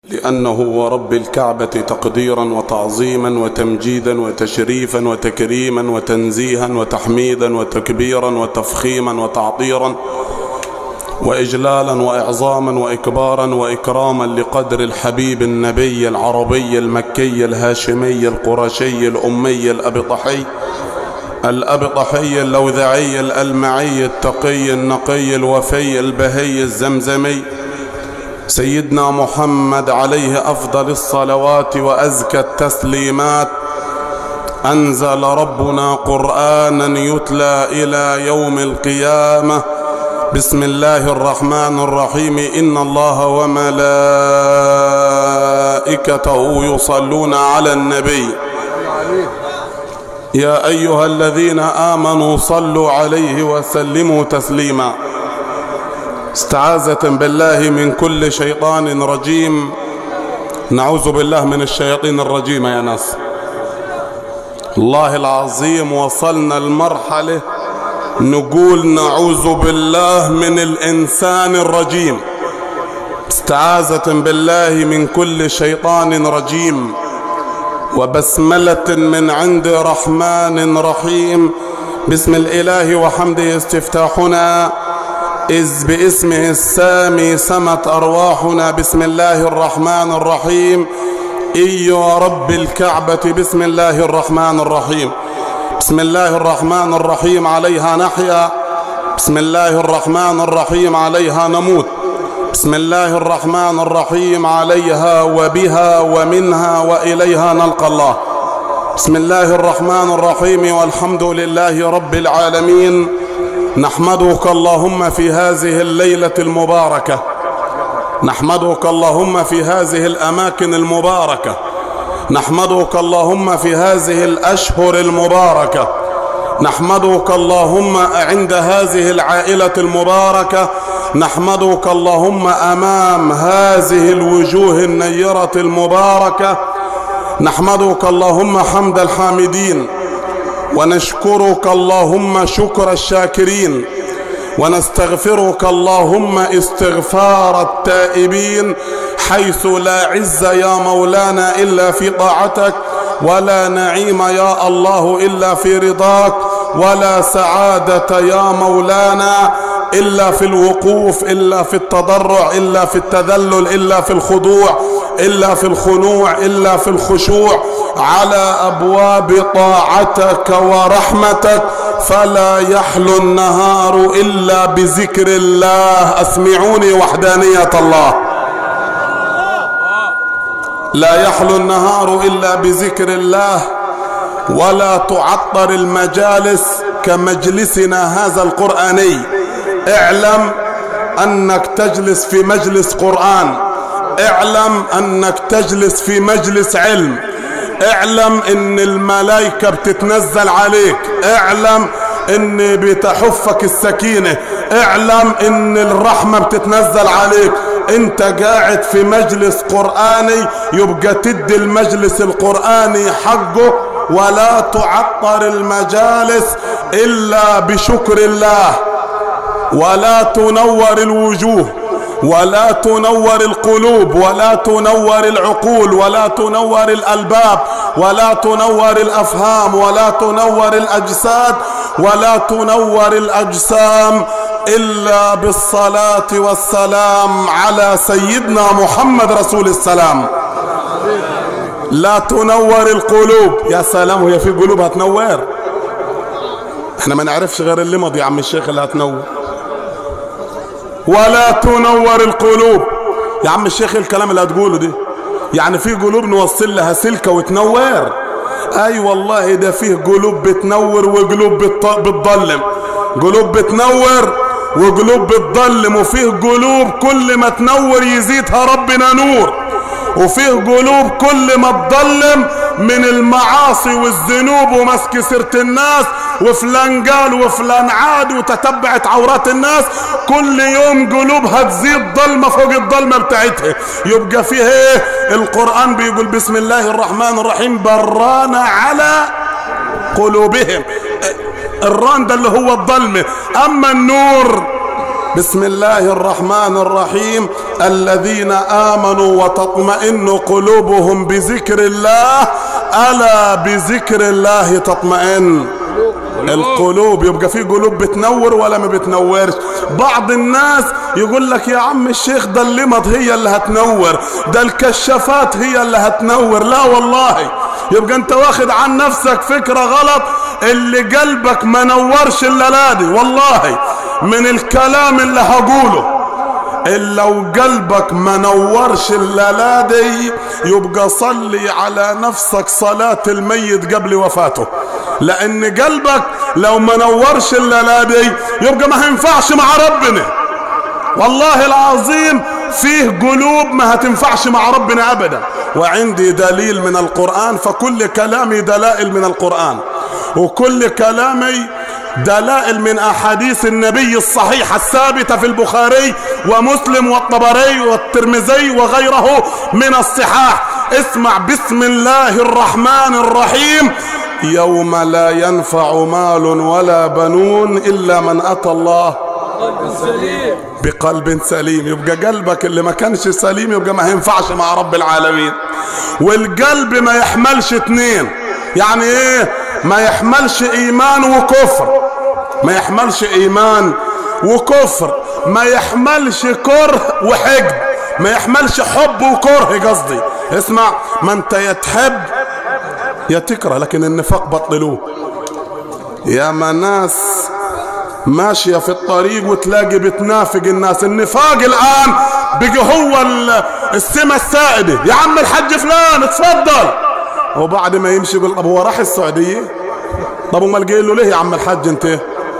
لأنه هو رب الكعبة تقديرا وتعظيما وتمجيدا وتشريفا وتكريما وتنزيها وتحميدا وتكبيرا وتفخيما وتعطيرا وإجلالا وإعظاما وإكبارا وإكراما لقدر الحبيب النبي العربي المكي الهاشمي القرشي الأمي الأبطحي الأبطحي اللوذعي الألمعي التقي النقي الوفي البهي الزمزمي سيدنا محمد عليه أفضل الصلوات وأزكى التسليمات أنزل ربنا قرآنا يتلى إلى يوم القيامة بسم الله الرحمن الرحيم إن الله وملائكته يصلون على النبي يا أيها الذين آمنوا صلوا عليه وسلموا تسليما استعاذة بالله من كل شيطان رجيم نعوذ بالله من الشياطين الرجيمة يا ناس الله العظيم وصلنا المرحلة نقول نعوذ بالله من الإنسان الرجيم استعاذة بالله من كل شيطان رجيم وبسملة من عند رحمن رحيم بسم الإله وحمده استفتاحنا إذ باسمه السامي سمت أرواحنا بسم الله الرحمن الرحيم إيا رب الكعبة بسم الله الرحمن الرحيم بسم الله الرحمن الرحيم عليها نحيا بسم الله الرحمن الرحيم عليها نموت بسم الله الرحمن الرحيم عليها وبها ومنها وإليها نلقى الله بسم الله الرحمن الرحيم والحمد لله رب العالمين نحمدك اللهم في هذه الليلة المباركة نحمدك اللهم في هذه الأماكن المباركة نحمدك اللهم في هذه الأشهر المباركة نحمدك اللهم عند هذه العائلة المباركة نحمدك اللهم أمام هذه الوجوه النيرة المباركة نحمدك اللهم حمد الحامدين ونشكرك اللهم شكر الشاكرين ونستغفرك اللهم استغفار التائبين حيث لا عز يا مولانا إلا في طاعتك ولا نعيم يا الله إلا في رضاك ولا سعادة يا مولانا إلا في الوقوف إلا في التضرع إلا في التذلل إلا في الخضوع إلا في الخنوع إلا في الخشوع على أبواب طاعتك ورحمتك فلا يحلو النهار إلا بذكر الله أسمعوني وحدانية الله لا يحلو النهار إلا بذكر الله ولا تعطر المجالس كمجلسنا هذا القرآني اعلم أنك تجلس في مجلس قرآن اعلم أنك تجلس في مجلس علم اعلم ان الملائكة بتتنزل عليك اعلم ان بتحفك السكينة اعلم ان الرحمة بتتنزل عليك انت قاعد في مجلس قرآني يبقى تدي المجلس القرآني حقه ولا تعطر المجالس الا بشكر الله ولا تنور الوجوه ولا تنور القلوب ولا تنور العقول ولا تنور الألباب ولا تنور الأفهام ولا تنور الأجساد ولا تنور الأجسام إلا بالصلاة والسلام على سيدنا محمد رسول السلام لا تنور القلوب يا سلام وهي في قلوب هتنور احنا ما نعرفش غير اللي مضي يا عم الشيخ اللي هتنور ولا تنور القلوب يا عم الشيخ الكلام اللي هتقوله دي يعني في قلوب نوصل لها سلكة وتنور اي أيوة والله ده فيه قلوب بتنور وقلوب بتضلم قلوب بتنور وقلوب بتضلم وفيه قلوب كل ما تنور يزيدها ربنا نور وفيه قلوب كل ما تضلم من المعاصي والذنوب ومسك سيرة الناس وفلان قال وفلان عاد وتتبعت عورات الناس كل يوم قلوبها تزيد ضلمة فوق الضلمة بتاعتها يبقى فيه ايه القرآن بيقول بسم الله الرحمن الرحيم برانا على قلوبهم الران ده اللي هو الضلمة اما النور بسم الله الرحمن الرحيم الذين آمنوا وتطمئن قلوبهم بذكر الله ألا بذكر الله تطمئن القلوب يبقى في قلوب بتنور ولا ما بتنورش بعض الناس يقول لك يا عم الشيخ ده اللمض هي اللي هتنور ده الكشافات هي اللي هتنور لا والله يبقى انت واخد عن نفسك فكرة غلط اللي قلبك ما نورش الا دي والله من الكلام اللي هقوله إلا لو قلبك ما نورش الليلة دي يبقى صلي على نفسك صلاة الميت قبل وفاته لأن قلبك لو ما نورش الليلة دي يبقى ما هينفعش مع ربنا والله العظيم فيه قلوب ما هتنفعش مع ربنا أبدا وعندي دليل من القرآن فكل كلامي دلائل من القرآن وكل كلامي دلائل من أحاديث النبي الصحيحة الثابتة في البخاري ومسلم والطبري والترمذي وغيره من الصحاح اسمع بسم الله الرحمن الرحيم يوم لا ينفع مال ولا بنون إلا من أتى الله بقلب سليم يبقى قلبك اللي ما كانش سليم يبقى ما ينفعش مع رب العالمين والقلب ما يحملش اتنين يعني ايه ما يحملش ايمان وكفر ما يحملش ايمان وكفر ما يحملش كره وحقد ما يحملش حب وكره قصدي اسمع ما انت يا تحب يا تكره لكن النفاق بطلوه يا ما ناس ماشية في الطريق وتلاقي بتنافق الناس النفاق الآن بقى هو السمة السائدة يا عم الحج فلان اتفضل وبعد ما يمشي يقول طب هو راح السعودية طب امال قايل له ليه يا عم الحج انت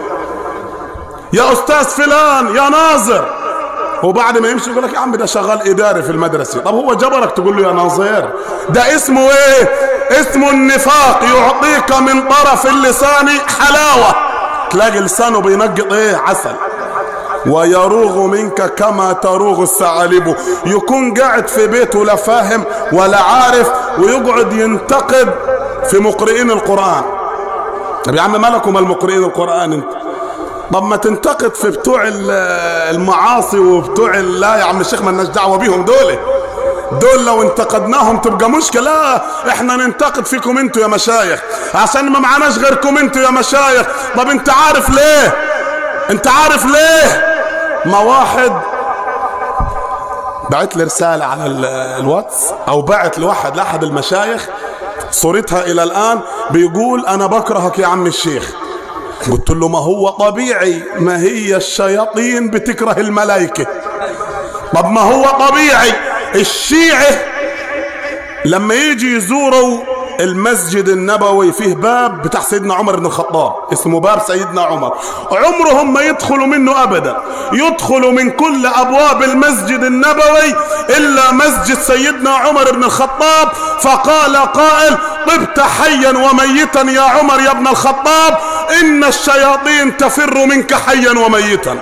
يا استاذ فلان يا ناظر وبعد ما يمشي يقول لك يا عم ده شغال اداري في المدرسه طب هو جبرك تقول له يا ناظر ده اسمه ايه اسمه النفاق يعطيك من طرف اللسان حلاوه تلاقي لسانه بينقط ايه عسل ويروغ منك كما تروغ الثعالب يكون قاعد في بيته لا فاهم ولا عارف ويقعد ينتقد في مقرئين القرآن طب يا عم مالكم المقرئين القرآن انت طب ما تنتقد في بتوع المعاصي وبتوع لا يا عم الشيخ مالناش دعوه بيهم دول دول لو انتقدناهم تبقى مشكلة احنا ننتقد فيكم انتوا يا مشايخ عشان ما معناش غيركم انتوا يا مشايخ طب انت عارف ليه انت عارف ليه ما واحد بعت لي رسالة على الواتس او بعت لواحد لاحد المشايخ صورتها الى الان بيقول انا بكرهك يا عم الشيخ قلت له ما هو طبيعي ما هي الشياطين بتكره الملائكة طب ما هو طبيعي الشيعة لما يجي يزوروا المسجد النبوي فيه باب بتاع سيدنا عمر بن الخطاب اسمه باب سيدنا عمر عمرهم ما يدخلوا منه ابدا يدخلوا من كل ابواب المسجد النبوي الا مسجد سيدنا عمر بن الخطاب فقال قائل طبت حيا وميتا يا عمر يا ابن الخطاب ان الشياطين تفر منك حيا وميتا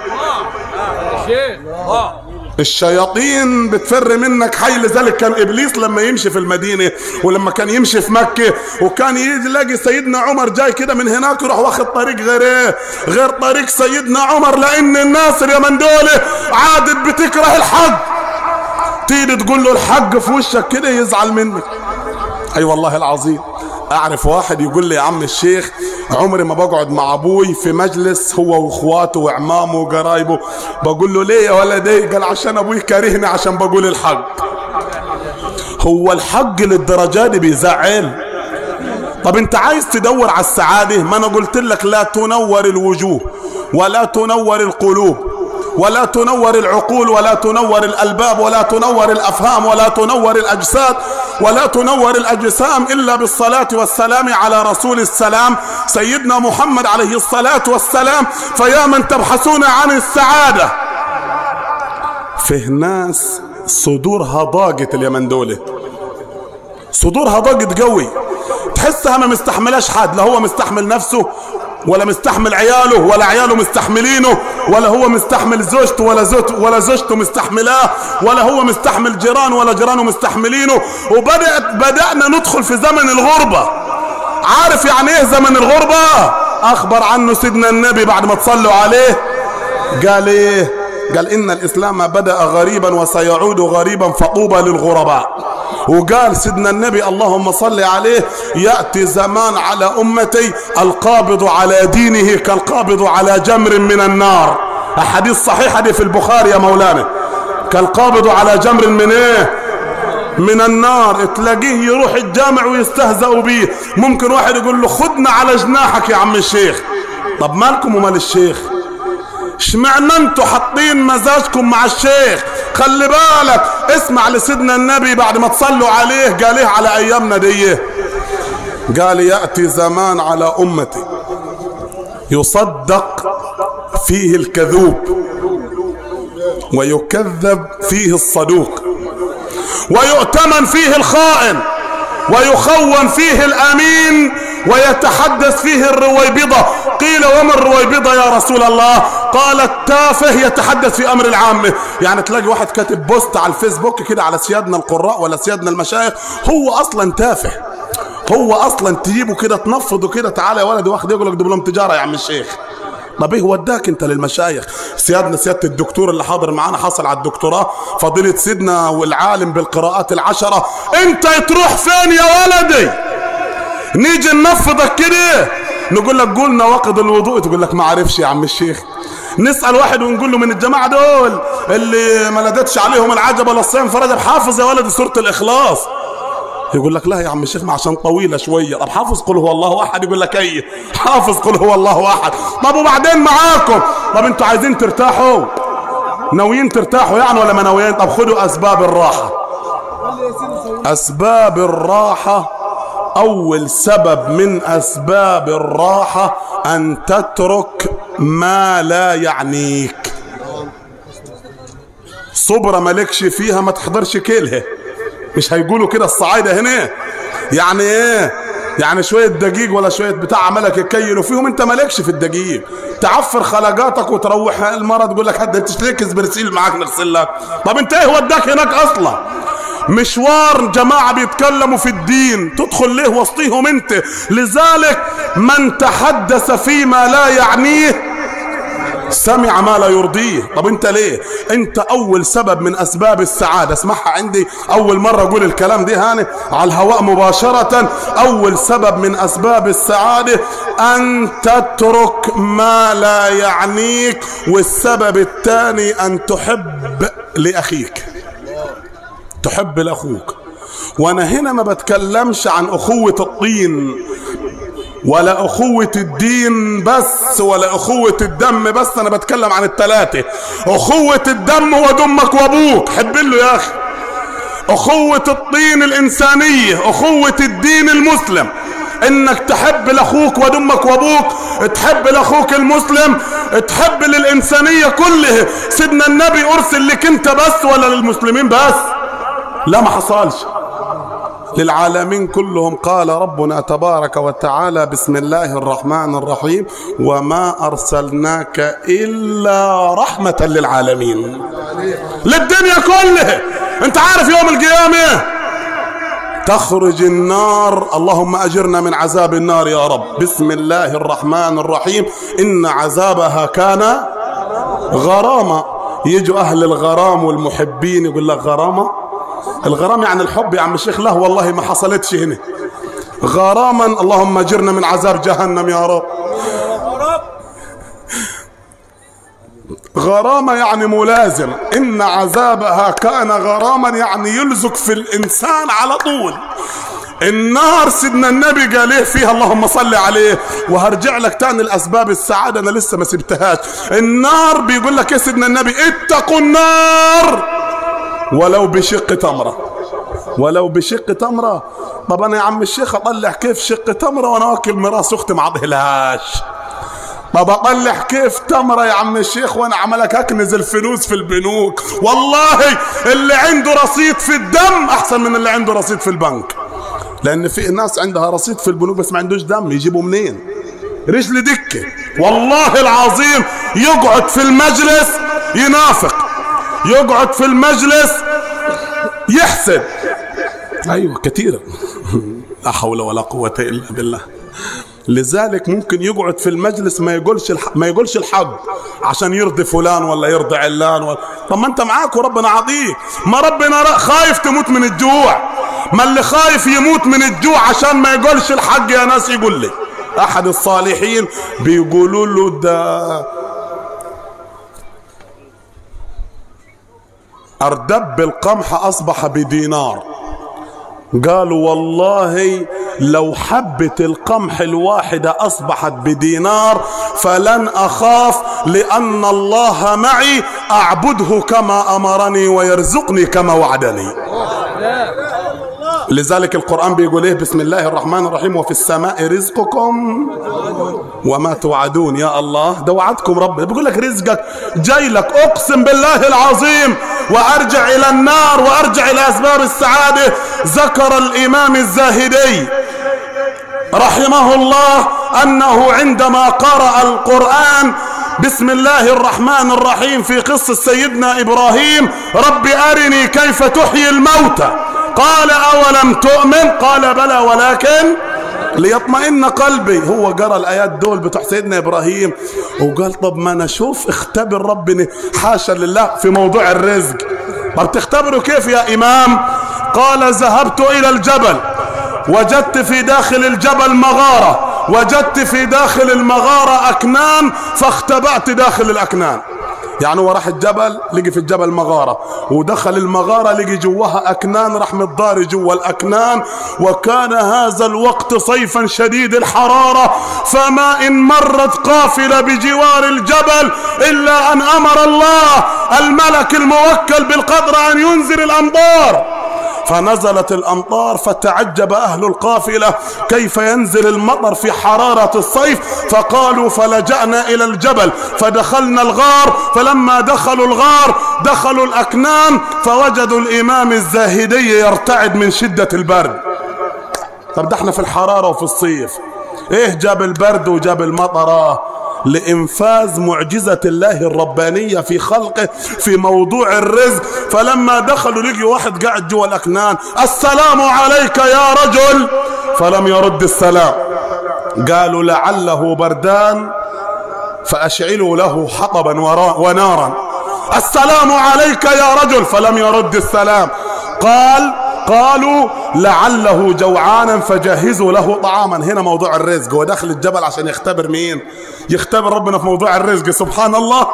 الشياطين بتفر منك حي لذلك كان ابليس لما يمشي في المدينه ولما كان يمشي في مكه وكان يجي يلاقي سيدنا عمر جاي كده من هناك يروح واخد طريق غير ايه غير طريق سيدنا عمر لان الناس يا من دول عادت بتكره الحق تيجي تقول له الحق في وشك كده يزعل منك اي أيوة والله العظيم اعرف واحد يقول لي يا عم الشيخ عمري ما بقعد مع ابوي في مجلس هو واخواته وعمامه وقرايبه بقول له ليه يا ولدي قال عشان ابوي كارهني عشان بقول الحق هو الحق للدرجة دي بيزعل طب انت عايز تدور على السعادة ما انا قلت لك لا تنور الوجوه ولا تنور القلوب ولا تنور العقول ولا تنور الألباب ولا تنور الأفهام ولا تنور الأجساد ولا تنور الأجسام إلا بالصلاة والسلام على رسول السلام سيدنا محمد عليه الصلاة والسلام فيا من تبحثون عن السعادة فيه ناس صدورها ضاقت اليمن دولة صدورها ضاقت قوي تحسها ما مستحملاش حد لا هو مستحمل نفسه ولا مستحمل عياله ولا عياله مستحملينه ولا هو مستحمل زوجته ولا زوجته ولا زوجته مستحملاه ولا هو مستحمل جيران ولا جيرانه مستحملينه وبدأت بدأنا ندخل في زمن الغربة عارف يعني ايه زمن الغربة اخبر عنه سيدنا النبي بعد ما تصلوا عليه قال ايه قال إن الإسلام بدأ غريبا وسيعود غريبا فطوبى للغرباء وقال سيدنا النبي اللهم صل عليه يأتي زمان على أمتي القابض على دينه كالقابض على جمر من النار حديث صحيح هذه في البخاري يا مولانا كالقابض على جمر من ايه من النار تلاقيه يروح الجامع ويستهزأ بيه ممكن واحد يقول له خدنا على جناحك يا عم الشيخ طب مالكم ومال الشيخ اشمعنا انتوا حاطين مزاجكم مع الشيخ خلي بالك اسمع لسيدنا النبي بعد ما تصلوا عليه قال ايه على ايامنا دي قال يأتي زمان على امتي يصدق فيه الكذوب ويكذب فيه الصدوق ويؤتمن فيه الخائن ويخون فيه الامين ويتحدث فيه الرويبضة قيل وما الرويبضة يا رسول الله قال التافه يتحدث في امر العامة يعني تلاقي واحد كاتب بوست على الفيسبوك كده على سيادنا القراء ولا سيادنا المشايخ هو اصلا تافه هو اصلا تجيبه كده تنفضه كده تعالى يا ولد واخد يقول لك دبلوم تجاره يا عم الشيخ طب ايه وداك انت للمشايخ سيادنا سياده الدكتور اللي حاضر معانا حصل على الدكتوراه فضيله سيدنا والعالم بالقراءات العشره انت تروح فين يا ولدي نيجي ننفضك كده نقول لك قول نواقض الوضوء تقول لك ما عارفش يا عم الشيخ نسأل واحد ونقول له من الجماعة دول اللي ما لدتش عليهم العجب ولا الصيام فرجب حافظ يا ولد سورة الإخلاص يقول لك لا يا عم الشيخ ما عشان طويلة شوية طب حافظ قل هو الله أحد يقول لك أي حافظ قل هو الله أحد طب وبعدين معاكم طب انتوا عايزين ترتاحوا ناويين ترتاحوا يعني ولا ما ناويين طب خدوا أسباب الراحة أسباب الراحة أول سبب من أسباب الراحة أن تترك ما لا يعنيك صبرة مالكش فيها ما تحضرش كلها مش هيقولوا كده الصعايدة هنا يعني ايه يعني شوية دقيق ولا شوية بتاع عملك يكيلوا فيهم انت مالكش في الدقيق تعفر خلقاتك وتروح المرة تقول لك حد تشترك برسيل معاك نغسل لك طب انت ايه وداك هناك اصلا مشوار جماعة بيتكلموا في الدين تدخل ليه وسطيهم انت لذلك من تحدث فيما لا يعنيه سمع ما لا يرضيه طب انت ليه انت اول سبب من اسباب السعادة اسمعها عندي اول مرة اقول الكلام دي هاني على الهواء مباشرة اول سبب من اسباب السعادة ان تترك ما لا يعنيك والسبب الثاني ان تحب لاخيك تحب لاخوك وانا هنا ما بتكلمش عن اخوة الطين ولا أخوة الدين بس ولا أخوة الدم بس أنا بتكلم عن التلاتة أخوة الدم هو دمك وأبوك حب له يا أخي أخوة الطين الإنسانية أخوة الدين المسلم انك تحب لاخوك ودمك وابوك تحب لاخوك المسلم تحب للانسانية كلها سيدنا النبي ارسل لك انت بس ولا للمسلمين بس لا ما حصلش للعالمين كلهم قال ربنا تبارك وتعالى بسم الله الرحمن الرحيم وما أرسلناك إلا رحمة للعالمين للدنيا كلها انت عارف يوم القيامة تخرج النار اللهم أجرنا من عذاب النار يا رب بسم الله الرحمن الرحيم إن عذابها كان غرامة يجوا أهل الغرام والمحبين يقول لك غرامة الغرام يعني الحب يا عم الشيخ لا والله ما حصلتش هنا غراما اللهم اجرنا من عذاب جهنم يا رب غرامة يعني ملازم إن عذابها كان غراما يعني يلزق في الإنسان على طول النار سيدنا النبي قال ايه فيها اللهم صل عليه وهرجع لك تاني الاسباب السعاده انا لسه ما سبتهاش النار بيقول لك يا سيدنا النبي اتقوا النار ولو بشق تمره ولو بشق تمره طب انا يا عم الشيخ اطلع كيف شق تمره وانا واكل مراس اختي ما اعطيهالهاش طب اطلع كيف تمره يا عم الشيخ وانا عملك اكنز الفلوس في البنوك والله اللي عنده رصيد في الدم احسن من اللي عنده رصيد في البنك لان في ناس عندها رصيد في البنوك بس ما عندوش دم يجيبوا منين رجل دكه والله العظيم يقعد في المجلس ينافق يقعد في المجلس يحسد ايوه كثيرا لا حول ولا قوه الا بالله لذلك ممكن يقعد في المجلس ما يقولش الحق ما يقولش الحق عشان يرضي فلان ولا يرضي علان ولا طب ما انت معاك وربنا عطيك ما ربنا خايف تموت من الجوع ما اللي خايف يموت من الجوع عشان ما يقولش الحق يا ناس يقول لي احد الصالحين بيقولوا له ده اردب القمح اصبح بدينار قالوا والله لو حبة القمح الواحدة أصبحت بدينار فلن أخاف لأن الله معي أعبده كما أمرني ويرزقني كما وعدني لذلك القرآن بيقول إيه بسم الله الرحمن الرحيم وفي السماء رزقكم وما توعدون يا الله ده وعدكم رب بيقول لك رزقك جاي لك أقسم بالله العظيم وأرجع إلى النار وأرجع إلى أسباب السعادة ذكر الإمام الزاهدي رحمه الله أنه عندما قرأ القرآن بسم الله الرحمن الرحيم في قصة سيدنا إبراهيم رب أرني كيف تحيي الموتى قال أولم تؤمن قال بلى ولكن ليطمئن قلبي هو قرأ الآيات دول بتوع سيدنا إبراهيم وقال طب ما أنا أشوف اختبر ربنا حاشا لله في موضوع الرزق طب تختبره كيف يا إمام قال ذهبت إلى الجبل وجدت في داخل الجبل مغارة وجدت في داخل المغارة أكنان فاختبأت داخل الأكنان يعني هو راح الجبل لقي في الجبل مغارة ودخل المغارة لقي جواها أكنان راح متضاري جوا الأكنان وكان هذا الوقت صيفا شديد الحرارة فما إن مرت قافلة بجوار الجبل إلا أن أمر الله الملك الموكل بالقدر أن ينزل الأمطار فنزلت الأمطار فتعجب أهل القافلة كيف ينزل المطر في حرارة الصيف فقالوا فلجأنا إلى الجبل فدخلنا الغار فلما دخلوا الغار دخلوا الأكنان فوجدوا الإمام الزاهدي يرتعد من شدة البرد طب ده احنا في الحرارة وفي الصيف ايه جاب البرد وجاب المطره لإنفاذ معجزة الله الربانية في خلقه في موضوع الرزق فلما دخلوا لقوا واحد قاعد جوا الأكنان السلام عليك يا رجل فلم يرد السلام قالوا لعله بردان فأشعلوا له حطبا ونارا السلام عليك يا رجل فلم يرد السلام قال قالوا لعله جوعانا فجهزوا له طعاما هنا موضوع الرزق هو داخل الجبل عشان يختبر مين يختبر ربنا في موضوع الرزق سبحان الله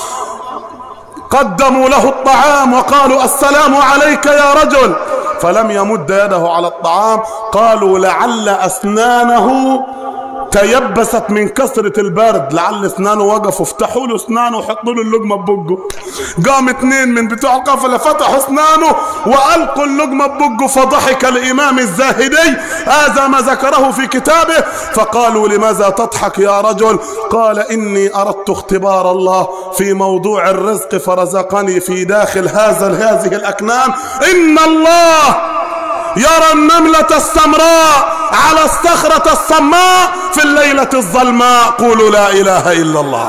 قدموا له الطعام وقالوا السلام عليك يا رجل فلم يمد يده على الطعام قالوا لعل أسنانه تيبست من كثرة البرد لعل اسنانه وقفوا افتحوا له اسنانه وحطوا له اللقمة ببقه قام اتنين من بتوع القافلة فتحوا اسنانه والقوا اللقمة ببقه فضحك الامام الزاهدي هذا ما ذكره في كتابه فقالوا لماذا تضحك يا رجل قال اني اردت اختبار الله في موضوع الرزق فرزقني في داخل هذا هذه الاكنان ان الله يرى النملة السمراء على الصخرة الصماء في الليلة الظلماء قولوا لا إله إلا الله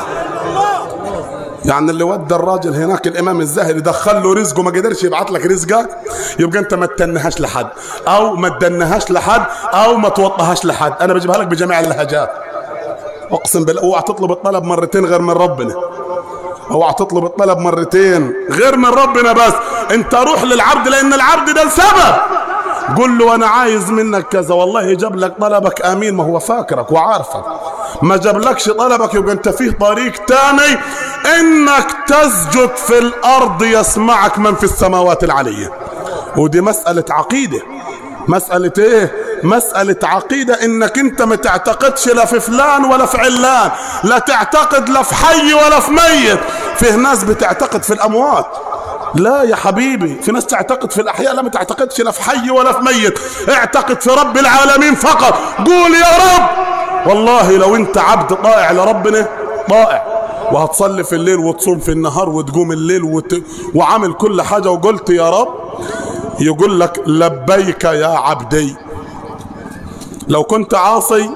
يعني اللي ودى الراجل هناك الامام الزاهري دخل له رزقه ما قدرش يبعت لك رزقك يبقى انت ما تتنهاش لحد او ما تدنهاش لحد او ما توطهاش لحد انا بجيبها لك بجميع اللهجات اقسم بالله اوعى تطلب الطلب مرتين غير من ربنا اوعى تطلب الطلب مرتين غير من ربنا بس انت روح للعبد لان العبد ده السبب قل له انا عايز منك كذا والله جاب لك طلبك امين ما هو فاكرك وعارفك ما جابلكش طلبك يبقى انت فيه طريق تاني انك تسجد في الارض يسمعك من في السماوات العليه ودي مسألة عقيدة مسألة ايه مسألة عقيدة انك انت ما تعتقدش لا في فلان ولا في علان لا تعتقد لا في حي ولا في ميت فيه ناس بتعتقد في الاموات لا يا حبيبي في ناس تعتقد في الأحياء لا ما تعتقدش لا في حي ولا في ميت اعتقد في رب العالمين فقط قول يا رب والله لو انت عبد طائع لربنا طائع وهتصلي في الليل وتصوم في النهار وتقوم الليل وت... وعامل كل حاجة وقلت يا رب يقول لك لبيك يا عبدي لو كنت عاصي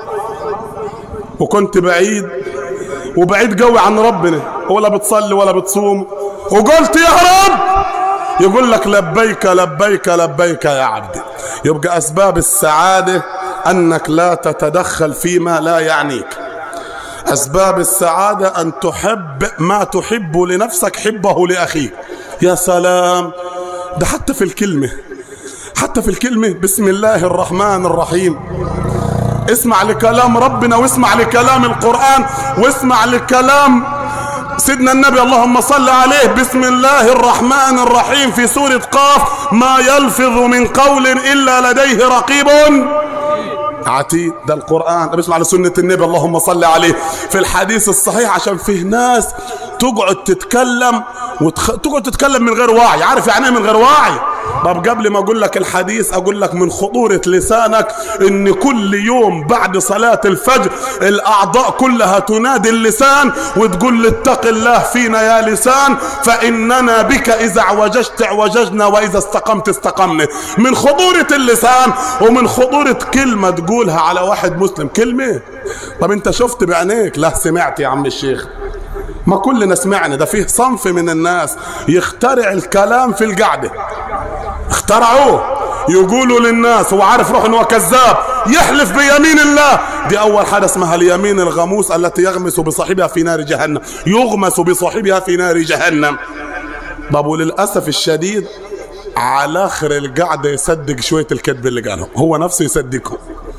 وكنت بعيد وبعيد قوي عن ربنا ولا بتصلي ولا بتصوم وقلت يا رب يقول لك لبيك لبيك لبيك يا عبدي يبقى أسباب السعادة أنك لا تتدخل فيما لا يعنيك أسباب السعادة أن تحب ما تحب لنفسك حبه لأخيك يا سلام ده حتى في الكلمة حتى في الكلمة بسم الله الرحمن الرحيم اسمع لكلام ربنا واسمع لكلام القرآن واسمع لكلام سيدنا النبي اللهم صل عليه بسم الله الرحمن الرحيم في سورة قاف ما يلفظ من قول إلا لديه رقيب عتيد ده القرآن بسمع على سنة النبي اللهم صل عليه في الحديث الصحيح عشان فيه ناس تقعد تتكلم وتخ... تقعد تتكلم من غير وعي عارف يعني ايه من غير وعي طب قبل ما اقول لك الحديث اقول لك من خطورة لسانك ان كل يوم بعد صلاة الفجر الاعضاء كلها تنادي اللسان وتقول اتق الله فينا يا لسان فاننا بك اذا اعوججت اعوججنا واذا استقمت استقمنا من خطورة اللسان ومن خطورة كلمة تقولها على واحد مسلم كلمة طب انت شفت بعينيك لا سمعت يا عم الشيخ ما كلنا سمعنا ده فيه صنف من الناس يخترع الكلام في القعده اخترعوه يقولوا للناس هو عارف روح انه كذاب يحلف بيمين الله دي اول حاجه اسمها اليمين الغموس التي يغمس بصاحبها في نار جهنم يغمس بصاحبها في نار جهنم طب وللاسف الشديد على اخر القعده يصدق شويه الكذب اللي قالهم هو نفسه يصدقهم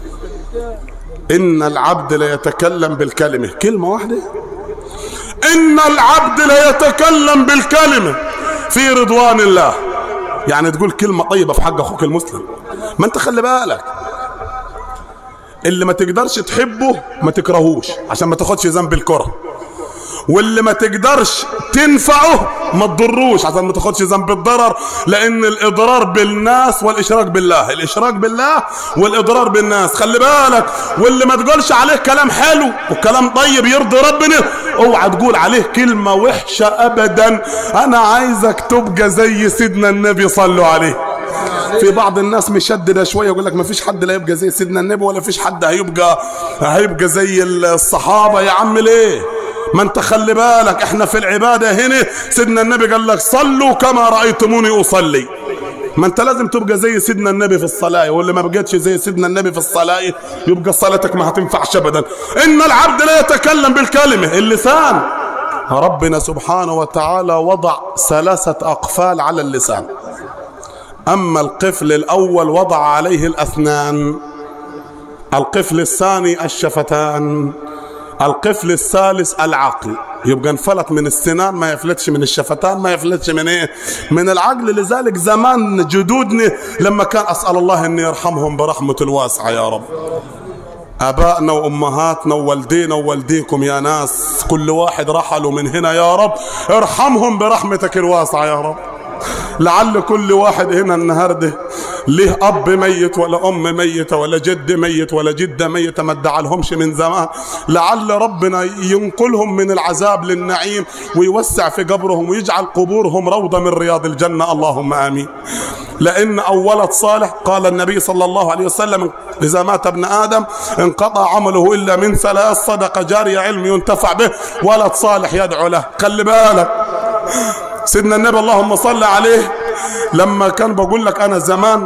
ان العبد لا يتكلم بالكلمه كلمه واحده ان العبد لا يتكلم بالكلمه في رضوان الله يعني تقول كلمة طيبة في حق أخوك المسلم ما أنت خلي بالك اللي ما تقدرش تحبه ما تكرهوش عشان ما تاخدش ذنب الكره واللي ما تقدرش تنفعه ما تضروش عشان ما تاخدش ذنب الضرر لان الاضرار بالناس والاشراك بالله الاشراك بالله والاضرار بالناس خلي بالك واللي ما تقولش عليه كلام حلو وكلام طيب يرضي ربنا اوعى تقول عليه كلمة وحشة ابدا انا عايزك تبقى زي سيدنا النبي صلوا عليه في بعض الناس مشددة شوية يقول لك ما فيش حد لا يبقى زي سيدنا النبي ولا فيش حد هيبقى هيبقى زي الصحابة يا عم ليه ما انت خلي بالك احنا في العبادة هنا سيدنا النبي قال لك صلوا كما رأيتموني أصلي ما انت لازم تبقى زي سيدنا النبي في الصلاة واللي ما بقتش زي سيدنا النبي في الصلاة يبقى صلاتك ما هتنفعش ابدا ان العبد لا يتكلم بالكلمة اللسان ربنا سبحانه وتعالى وضع ثلاثة أقفال على اللسان أما القفل الأول وضع عليه الأسنان القفل الثاني الشفتان القفل الثالث العقل يبقى انفلت من السنان ما يفلتش من الشفتان ما يفلتش من ايه من العقل لذلك زمان جدودنا لما كان اسال الله ان يرحمهم برحمه الواسعه يا رب ابائنا وامهاتنا ووالدينا ووالديكم يا ناس كل واحد رحلوا من هنا يا رب ارحمهم برحمتك الواسعه يا رب لعل كل واحد هنا النهارده ليه اب ميت ولا ام ميته ولا جد ميت ولا جده ميته ما ادعى لهمش من زمان لعل ربنا ينقلهم من العذاب للنعيم ويوسع في قبرهم ويجعل قبورهم روضه من رياض الجنه اللهم امين لان اولد صالح قال النبي صلى الله عليه وسلم اذا مات ابن ادم انقطع عمله الا من ثلاث صدقه جاريه علم ينتفع به ولد صالح يدعو له خلي بالك سيدنا النبي اللهم صل عليه لما كان بقول لك انا زمان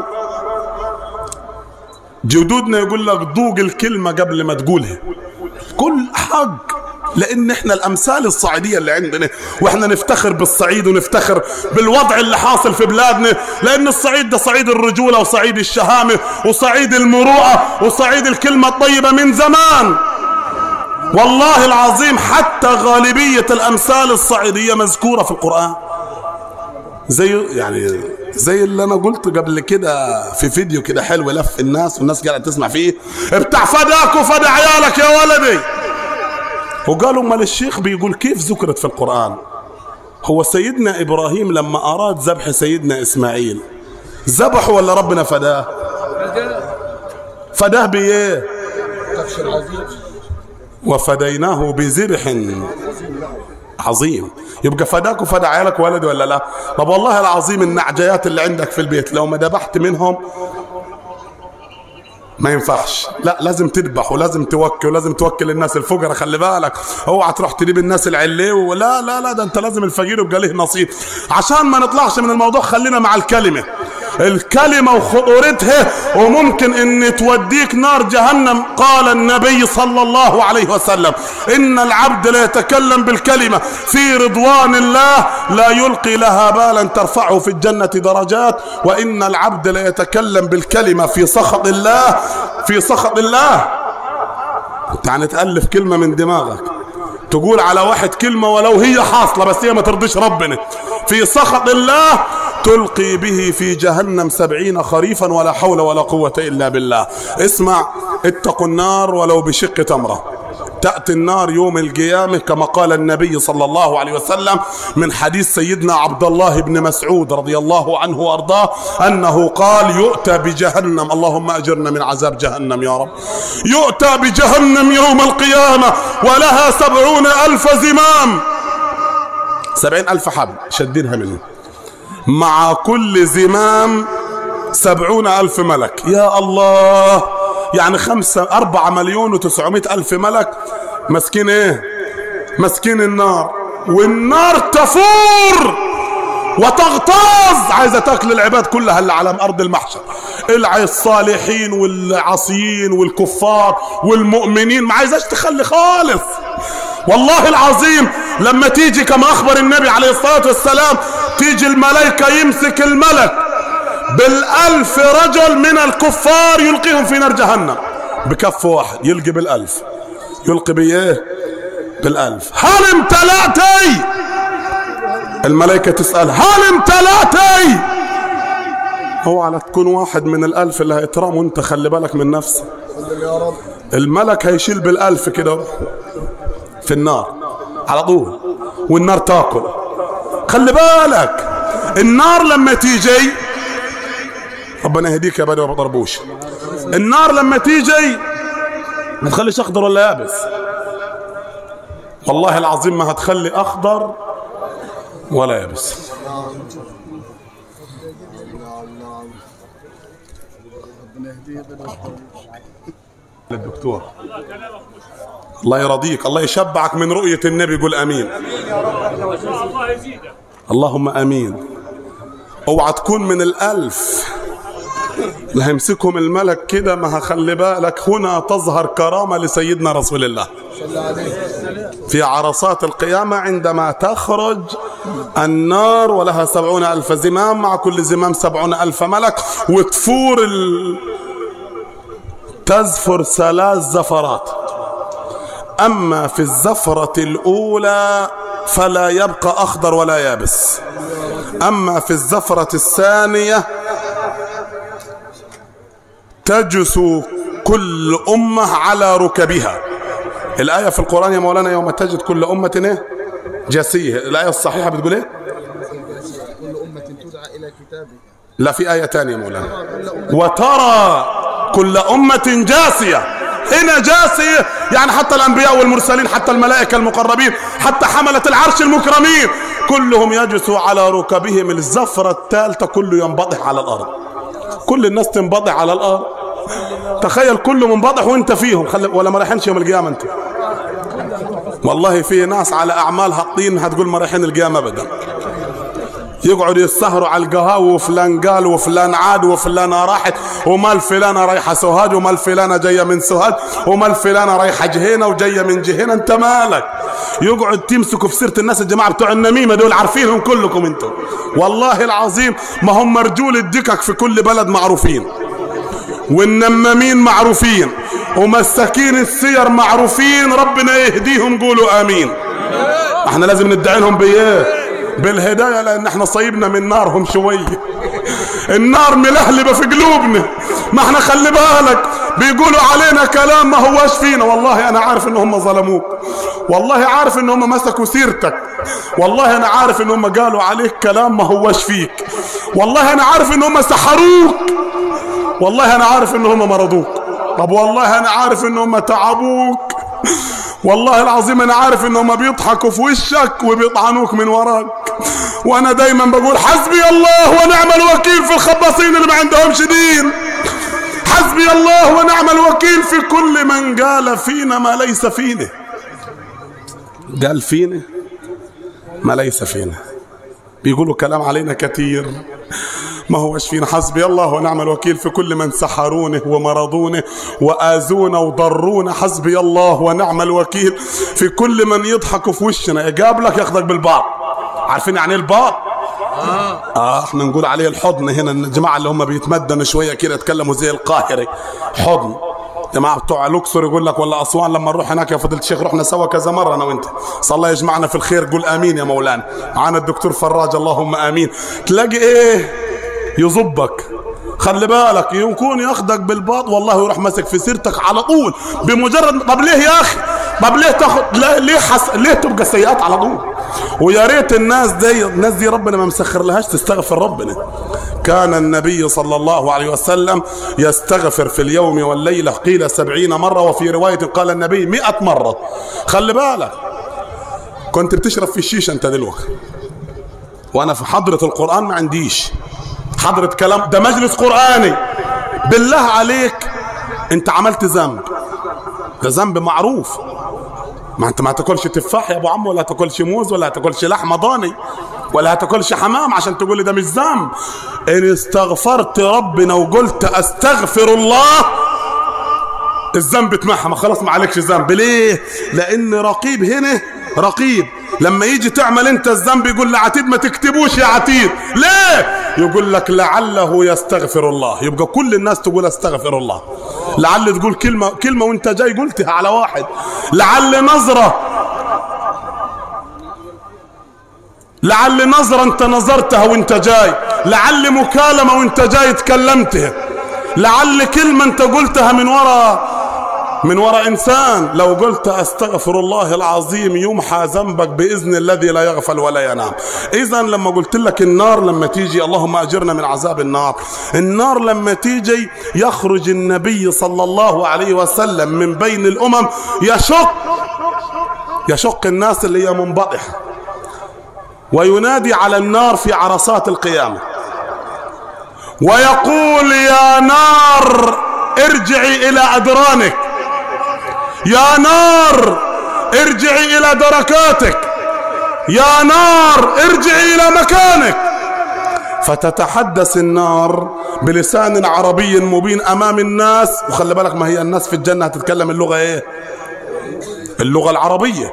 جدودنا يقول لك ذوق الكلمه قبل ما تقولها كل حق لان احنا الامثال الصعيديه اللي عندنا واحنا نفتخر بالصعيد ونفتخر بالوضع اللي حاصل في بلادنا لان الصعيد ده صعيد الرجوله وصعيد الشهامه وصعيد المروءه وصعيد الكلمه الطيبه من زمان والله العظيم حتى غالبيه الامثال الصعيديه مذكوره في القران زي يعني زي اللي انا قلت قبل كده في فيديو كده حلو لف الناس والناس قاعده تسمع فيه بتاع فداك وفدا عيالك يا ولدي وقالوا امال الشيخ بيقول كيف ذكرت في القران هو سيدنا ابراهيم لما اراد ذبح سيدنا اسماعيل ذبحه ولا ربنا فداه فداه بايه وفديناه بذبح عظيم يبقى فداك وفدا عيالك ولد ولا لا طب والله العظيم النعجيات اللي عندك في البيت لو ما ذبحت منهم ما ينفعش لا لازم تذبح ولازم توكل ولازم توكل الناس الفقراء خلي بالك اوعى تروح تجيب الناس العليه ولا لا لا ده انت لازم الفقير يبقى له نصيب عشان ما نطلعش من الموضوع خلينا مع الكلمه الكلمة وخطورتها وممكن ان توديك نار جهنم قال النبي صلى الله عليه وسلم ان العبد لا يتكلم بالكلمة في رضوان الله لا يلقي لها بالا ترفعه في الجنة درجات وان العبد لا يتكلم بالكلمة في سخط الله في سخط الله يعني تألف كلمة من دماغك تقول على واحد كلمة ولو هي حاصلة بس هي ما ترضيش ربنا في سخط الله تلقي به في جهنم سبعين خريفا ولا حول ولا قوة إلا بالله اسمع اتقوا النار ولو بشق تمرة تأتي النار يوم القيامة كما قال النبي صلى الله عليه وسلم من حديث سيدنا عبد الله بن مسعود رضي الله عنه وأرضاه أنه قال يؤتى بجهنم اللهم أجرنا من عذاب جهنم يا رب يؤتى بجهنم يوم القيامة ولها سبعون ألف زمام سبعين ألف حبل شدينها منه مع كل زمام سبعون ألف ملك يا الله يعني خمسة أربعة مليون وتسعمائة ألف ملك مسكين إيه مسكين النار والنار تفور وتغتاظ عايزة تاكل العباد كلها اللي على أرض المحشر العي الصالحين والعاصيين والكفار والمؤمنين ما عايزاش تخلي خالص والله العظيم لما تيجي كما أخبر النبي عليه الصلاة والسلام تيجي الملائكة يمسك الملك بالألف رجل من الكفار يلقيهم في نار جهنم بكف واحد يلقي بالألف يلقي بإيه بالألف هل امتلأتي الملائكة تسأل هل امتلأتي اوعى تكون واحد من الألف اللي هيترام وانت خلي بالك من نفسك الملك هيشيل بالألف كده في النار على طول والنار تاكل خلي بالك النار لما تيجي ربنا يهديك يا بدر ابو طربوش النار لما تيجي ما تخليش اخضر ولا يابس والله العظيم ما هتخلي اخضر ولا يابس الدكتور الله يرضيك الله يشبعك من رؤية النبي قول امين اللهم امين اوعى تكون من الالف اللي هيمسكهم الملك كده ما هخلي بالك هنا تظهر كرامة لسيدنا رسول الله في عرصات القيامة عندما تخرج النار ولها سبعون ألف زمام مع كل زمام سبعون ألف ملك وتفور ال... تزفر ثلاث زفرات أما في الزفرة الأولى فلا يبقى أخضر ولا يابس أما في الزفرة الثانية تجس كل أمة على ركبها الآية في القرآن يا مولانا يوم تجد كل أمة إيه؟ جاسية الآية الصحيحة بتقول إيه كل أمة تدعى إلى كتابها لا في آية تانية يا مولانا وترى كل أمة جاسية هنا جاسية يعني حتى الأنبياء والمرسلين حتى الملائكة المقربين حتى حملة العرش المكرمين كلهم يجلسوا على ركبهم الزفرة الثالثة كله ينبطح على الأرض كل الناس تنبطح على الأرض تخيل كله منبطح وانت فيهم خلي ولا ما رايحينش يوم القيامة انت والله في ناس على أعمالها الطين هتقول ما رايحين القيامة أبدا يقعدوا يسهروا على القهاوي وفلان قال وفلان عاد وفلانة راحت وما الفلانة رايحة سوهاج وما الفلانة جاية من سوهاج وما الفلانة رايحة جهينة وجاية من جهينة انت مالك يقعد تمسكوا في سيرة الناس الجماعة بتوع النميمة دول عارفينهم كلكم انتم والله العظيم ما هم رجول الدكك في كل بلد معروفين والنمامين معروفين ومساكين السير معروفين ربنا يهديهم قولوا امين احنا لازم ندعي لهم بايه بالهداية لان احنا صيبنا من نارهم شوية النار ملهلبة في قلوبنا ما احنا خلي بالك بيقولوا علينا كلام ما هواش فينا والله انا عارف ان هم ظلموك والله عارف ان هم مسكوا سيرتك والله انا عارف ان هم قالوا عليك كلام ما هواش فيك والله انا عارف ان هم سحروك والله انا عارف ان هم مرضوك طب والله انا عارف ان هم تعبوك والله العظيم انا عارف ان هم بيضحكوا في وشك وبيطعنوك من وراك وانا دايما بقول حسبي الله ونعم الوكيل في الخباصين اللي ما عندهمش دين حسبي الله ونعم الوكيل في كل من قال فينا ما ليس فينا قال فينا ما ليس فينا بيقولوا كلام علينا كثير ما هوش فينا حسبي الله ونعم الوكيل في كل من سحرونه ومرضونه وآذونا وضرونا حسبي الله ونعم الوكيل في كل من يضحك في وشنا يقابلك ياخدك بالبعض عارفين يعني ايه البعض اه احنا نقول عليه الحضن هنا الجماعه اللي هم بيتمدنوا شويه كده يتكلموا زي القاهري حضن جماعه بتوع الاقصر يقول لك ولا اسوان لما نروح هناك يا فضيله الشيخ رحنا سوا كذا مره انا وانت صلى الله يجمعنا في الخير قول امين يا مولانا معانا الدكتور فراج اللهم امين تلاقي ايه يظبك خلي بالك يكون ياخدك بالباط والله يروح ماسك في سيرتك على طول بمجرد طب ليه يا اخي طب ليه تاخد لا ليه حس... ليه تبقى سيئات على طول ويا ريت الناس دي الناس دي ربنا ما مسخر لهاش تستغفر ربنا كان النبي صلى الله عليه وسلم يستغفر في اليوم والليلة قيل سبعين مرة وفي رواية قال النبي مئة مرة خلي بالك كنت بتشرب في الشيشة انت دلوقتي وانا في حضرة القرآن ما عنديش حضرة كلام ده مجلس قرآني بالله عليك انت عملت ذنب ده ذنب معروف ما انت ما تاكلش تفاح يا ابو عم ولا تاكلش موز ولا تاكلش لحمه ضاني ولا هتاكلش حمام عشان تقول لي ده مش ذنب ان استغفرت ربنا وقلت استغفر الله الذنب اتمحى ما خلاص ما عليكش ذنب ليه لان رقيب هنا رقيب لما يجي تعمل انت الذنب يقول لعتيد ما تكتبوش يا عتيد ليه يقول لك لعله يستغفر الله يبقى كل الناس تقول استغفر الله لعل تقول كلمة كلمة وانت جاي قلتها على واحد لعل نظرة لعل نظرة انت نظرتها وانت جاي لعل مكالمة وانت جاي تكلمتها لعل كلمة انت قلتها من وراء من وراء انسان لو قلت استغفر الله العظيم يمحى ذنبك باذن الذي لا يغفل ولا ينام اذا لما قلت لك النار لما تيجي اللهم اجرنا من عذاب النار النار لما تيجي يخرج النبي صلى الله عليه وسلم من بين الامم يشق يشق الناس اللي هي منبطحه وينادي على النار في عرصات القيامه ويقول يا نار ارجعي الى ادرانك يا نار ارجعي الى دركاتك يا نار ارجعي الى مكانك فتتحدث النار بلسان عربي مبين امام الناس وخلي بالك ما هي الناس في الجنه هتتكلم اللغه ايه اللغه العربيه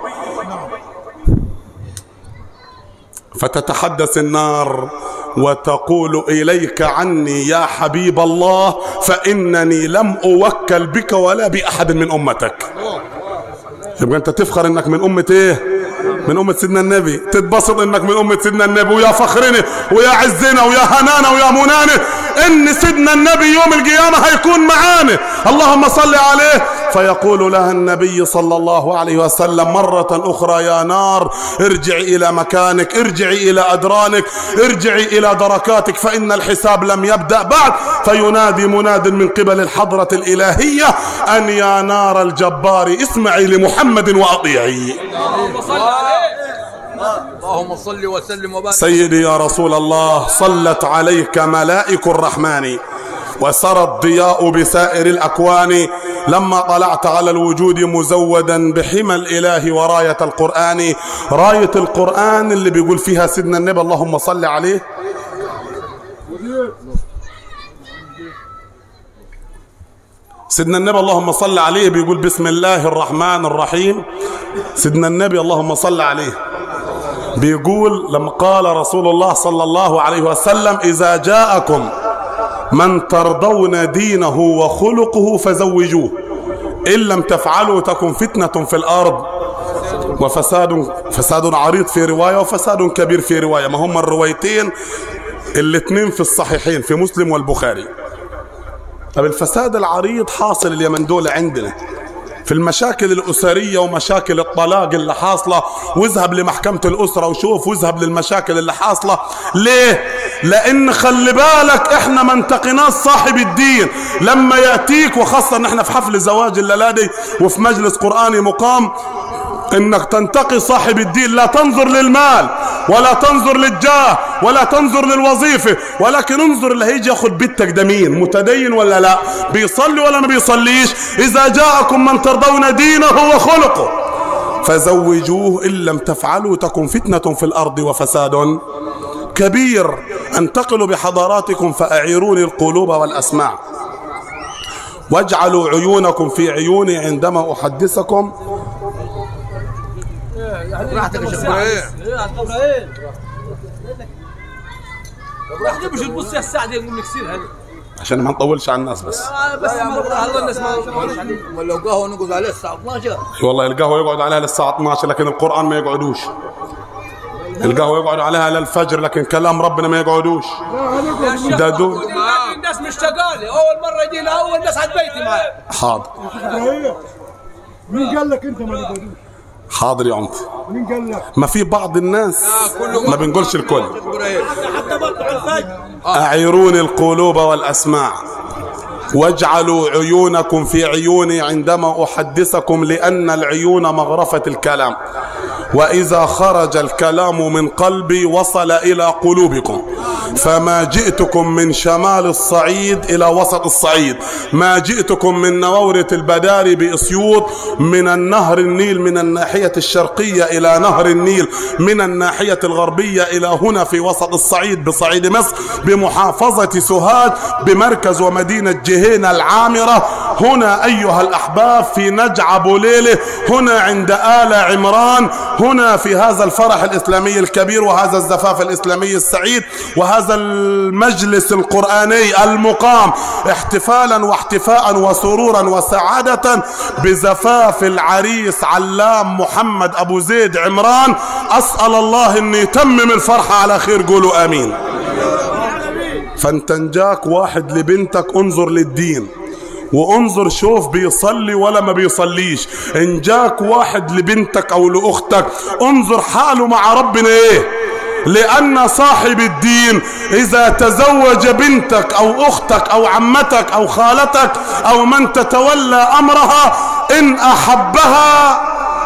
فتتحدث النار وتقول اليك عني يا حبيب الله فانني لم اوكل بك ولا باحد من امتك يبقى انت تفخر انك من امه ايه من أمة سيدنا النبي تتبسط انك من أمة سيدنا النبي ويا فخرنا ويا عزنا ويا هنانا ويا منانا ان سيدنا النبي يوم القيامة هيكون معانا اللهم صل عليه فيقول لها النبي صلى الله عليه وسلم مرة أخرى يا نار ارجعي إلى مكانك ارجعي إلى أدرانك ارجعي إلى دركاتك فإن الحساب لم يبدأ بعد فينادي مناد من قبل الحضرة الإلهية أن يا نار الجبار اسمعي لمحمد وأطيعي اللهم صل وسلم وبارك سيدي يا رسول الله صلت عليك ملائك الرحمن وسرى الضياء بسائر الأكوان لما طلعت على الوجود مزودا بحمى الإله وراية القرآن راية القرآن اللي بيقول فيها سيدنا النبي اللهم صل عليه سيدنا النبي اللهم صل عليه بيقول بسم الله الرحمن الرحيم سيدنا النبي اللهم صل عليه بيقول لما قال رسول الله صلى الله عليه وسلم إذا جاءكم من ترضون دينه وخلقه فزوجوه إن لم تفعلوا تكن فتنة في الأرض وفساد فساد عريض في رواية وفساد كبير في رواية ما هم الروايتين الاثنين في الصحيحين في مسلم والبخاري طب الفساد العريض حاصل اليمن دول عندنا في المشاكل الأسرية ومشاكل الطلاق اللي حاصلة واذهب لمحكمة الأسرة وشوف واذهب للمشاكل اللي حاصلة ليه؟ لأن خلي بالك احنا ما انتقيناش صاحب الدين لما يأتيك وخاصة ان احنا في حفل زواج الليلة دي وفي مجلس قرآني مقام انك تنتقي صاحب الدين لا تنظر للمال ولا تنظر للجاه ولا تنظر للوظيفة ولكن انظر اللي هيجي ياخد بيتك ده مين متدين ولا لا بيصلي ولا ما بيصليش اذا جاءكم من ترضون دينه وخلقه فزوجوه ان لم تفعلوا تكن فتنة في الارض وفساد كبير انتقل بحضاراتكم فأعيروني القلوب والأسماع واجعلوا عيونكم في عيوني عندما أحدثكم براحتك يا شيخ ابراهيم براحتك مش تبص يا الساعه دي نقول لك سير هذه عشان ما نطولش على الناس بس بس الله الناس ما ولا قهوه نقعد عليه الساعه 12 والله القهوة يقعد عليها للساعة 12 لكن القرآن ما يقعدوش القهوة يقعد عليها للفجر لكن كلام ربنا ما يقعدوش ده دول الناس مشتاقه لي اول مره يجي لها اول ناس على بيتي معايا حاضر مين قال لك انت ما تقعدوش؟ حاضر يا عمتي مين قال لك؟ ما في بعض الناس ما بنقولش الكل ابراهيم حتى بطلع الفجر أعيروني القلوب والأسماع واجعلوا عيونكم في عيوني عندما أحدثكم لأن العيون مغرفة الكلام وإذا خرج الكلام من قلبي وصل إلى قلوبكم فما جئتكم من شمال الصعيد إلى وسط الصعيد ما جئتكم من نوورة البداري بأسيوط من النهر النيل من الناحية الشرقية إلى نهر النيل من الناحية الغربية إلى هنا في وسط الصعيد بصعيد مصر بمحافظة سوهاج بمركز ومدينة جهينة العامرة هنا أيها الأحباب في نجع بوليله هنا عند آل عمران هنا في هذا الفرح الإسلامي الكبير وهذا الزفاف الإسلامي السعيد وهذا المجلس القرآني المقام احتفالا واحتفاء وسرورا وسعادة بزفاف العريس علام محمد أبو زيد عمران أسأل الله أن يتمم الفرحة على خير قولوا آمين فانت نجاك واحد لبنتك انظر للدين وانظر شوف بيصلي ولا ما بيصليش ان جاك واحد لبنتك او لاختك انظر حاله مع ربنا ايه لان صاحب الدين اذا تزوج بنتك او اختك او عمتك او خالتك او من تتولى امرها ان احبها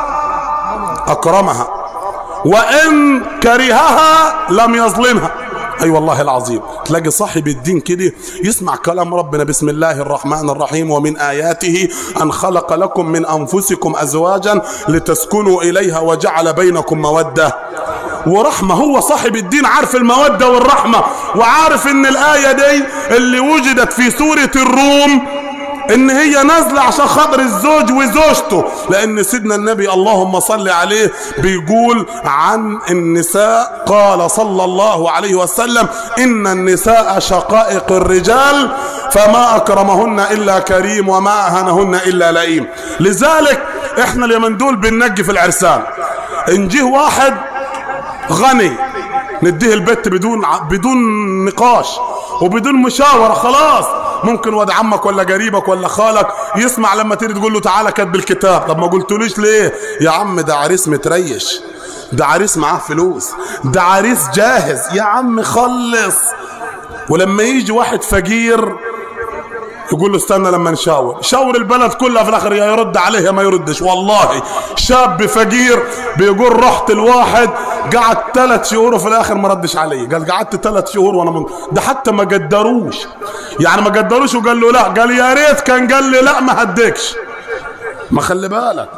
اكرمها وان كرهها لم يظلمها اي أيوة والله العظيم تلاقي صاحب الدين كده يسمع كلام ربنا بسم الله الرحمن الرحيم ومن اياته ان خلق لكم من انفسكم ازواجا لتسكنوا اليها وجعل بينكم موده ورحمه هو صاحب الدين عارف الموده والرحمه وعارف ان الايه دي اللي وجدت في سوره الروم ان هي نازله عشان خاطر الزوج وزوجته لان سيدنا النبي اللهم صل عليه بيقول عن النساء قال صلى الله عليه وسلم ان النساء شقائق الرجال فما اكرمهن الا كريم وما اهانهن الا لئيم لذلك احنا اليمن دول بننجي في العرسان نجيه واحد غني نديه البت بدون بدون نقاش وبدون مشاوره خلاص ممكن واد عمك ولا قريبك ولا خالك يسمع لما تيجي تقول له تعالى كاتب الكتاب طب ما قلتليش ليه يا عم ده عريس متريش ده عريس معاه فلوس ده عريس جاهز يا عم خلص ولما يجي واحد فقير يقول له استنى لما نشاور شاور البلد كلها في الاخر يا يرد عليه يا ما يردش والله شاب فقير بيقول رحت الواحد قعد ثلاث شهور وفي الاخر ما ردش علي قال قعدت ثلاث شهور وانا من... ده حتى ما قدروش يعني ما قدروش وقال له لا قال يا ريت كان قال لي لا ما هديكش ما خلي بالك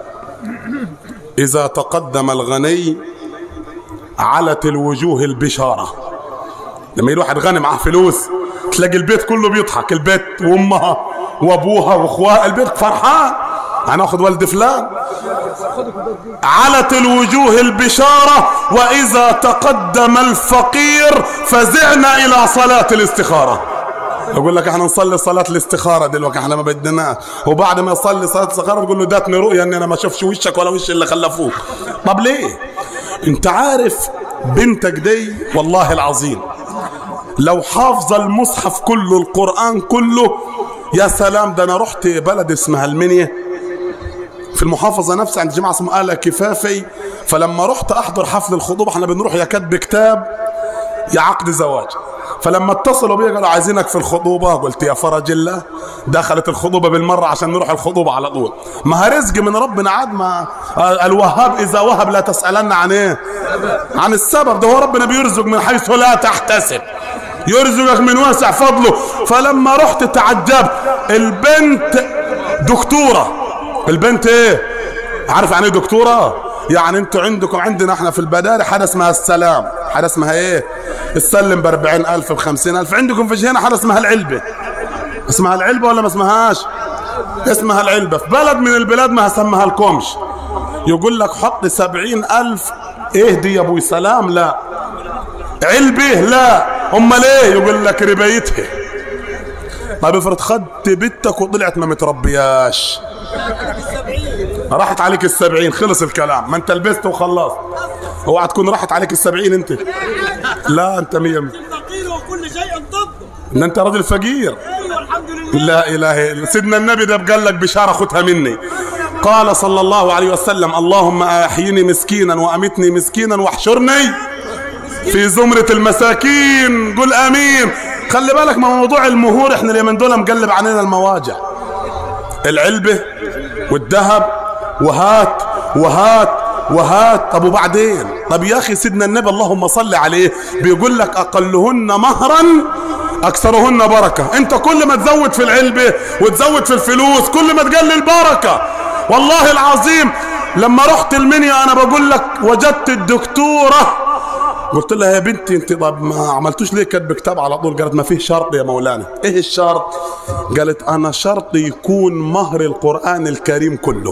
اذا تقدم الغني علت الوجوه البشاره لما يروح واحد غني معاه فلوس تلاقي البيت كله بيضحك البيت وامها وابوها واخوها البيت فرحان هناخد ولد فلان علت الوجوه البشارة وإذا تقدم الفقير فزعنا إلى صلاة الاستخارة يقول لك احنا نصلي صلاة الاستخارة دلوقتي احنا ما بدناش وبعد ما يصلي صلاة الاستخارة تقول له داتني رؤيا ان انا ما اشوفش وشك ولا وش اللي خلفوك طب ليه انت عارف بنتك دي والله العظيم لو حافظ المصحف كله القرآن كله يا سلام ده انا رحت بلد اسمها المنيا في المحافظة نفسها عند جماعة اسمها آلة كفافي فلما رحت أحضر حفل الخطوبة احنا بنروح يا كاتب كتاب يا عقد زواج فلما اتصلوا بي قالوا عايزينك في الخطوبة قلت يا فرج الله دخلت الخطوبة بالمرة عشان نروح الخطوبة على طول ما رزق من ربنا عاد ما الوهاب إذا وهب لا تسألن عن إيه عن السبب ده هو ربنا بيرزق من حيث لا تحتسب يرزقك من واسع فضله فلما رحت تعجبت البنت دكتورة البنت ايه عارف يعني ايه دكتورة يعني انتوا عندكم عندنا احنا في البداري حاجه اسمها السلام حاجة اسمها ايه السلم باربعين الف بخمسين الف عندكم في هنا حاجة اسمها العلبة اسمها العلبة ولا ما اسمهاش اسمها العلبة في بلد من البلاد ما هسمها لكمش يقول لك حط سبعين الف ايه دي يا ابوي سلام لا علبة لا امال ايه يقول لك ربايتها طيب افرض خدت بنتك وطلعت ما متربياش راحت عليك السبعين خلص الكلام ما انت لبست وخلصت اوعى تكون راحت عليك السبعين انت لا انت مية مية فقير وكل شيء ضده ان انت راجل فقير ايوه الحمد لله لا اله الا سيدنا النبي ده قال لك بشاره خدها مني قال صلى الله عليه وسلم اللهم احيني مسكينا وامتني مسكينا واحشرني في زمرة المساكين قل امين خلي بالك من موضوع المهور احنا اليومين دول مقلب علينا المواجع العلبة والذهب وهات وهات وهات طب وبعدين طب يا اخي سيدنا النبي اللهم صل عليه بيقول لك اقلهن مهرا اكثرهن بركه انت كل ما تزود في العلبه وتزود في الفلوس كل ما تقلل بركه والله العظيم لما رحت المنيا انا بقول لك وجدت الدكتوره قلت لها يا بنتي انت طب ما عملتوش ليه كاتب كتاب على طول قالت ما فيه شرط يا مولانا ايه الشرط قالت انا شرطي يكون مهر القران الكريم كله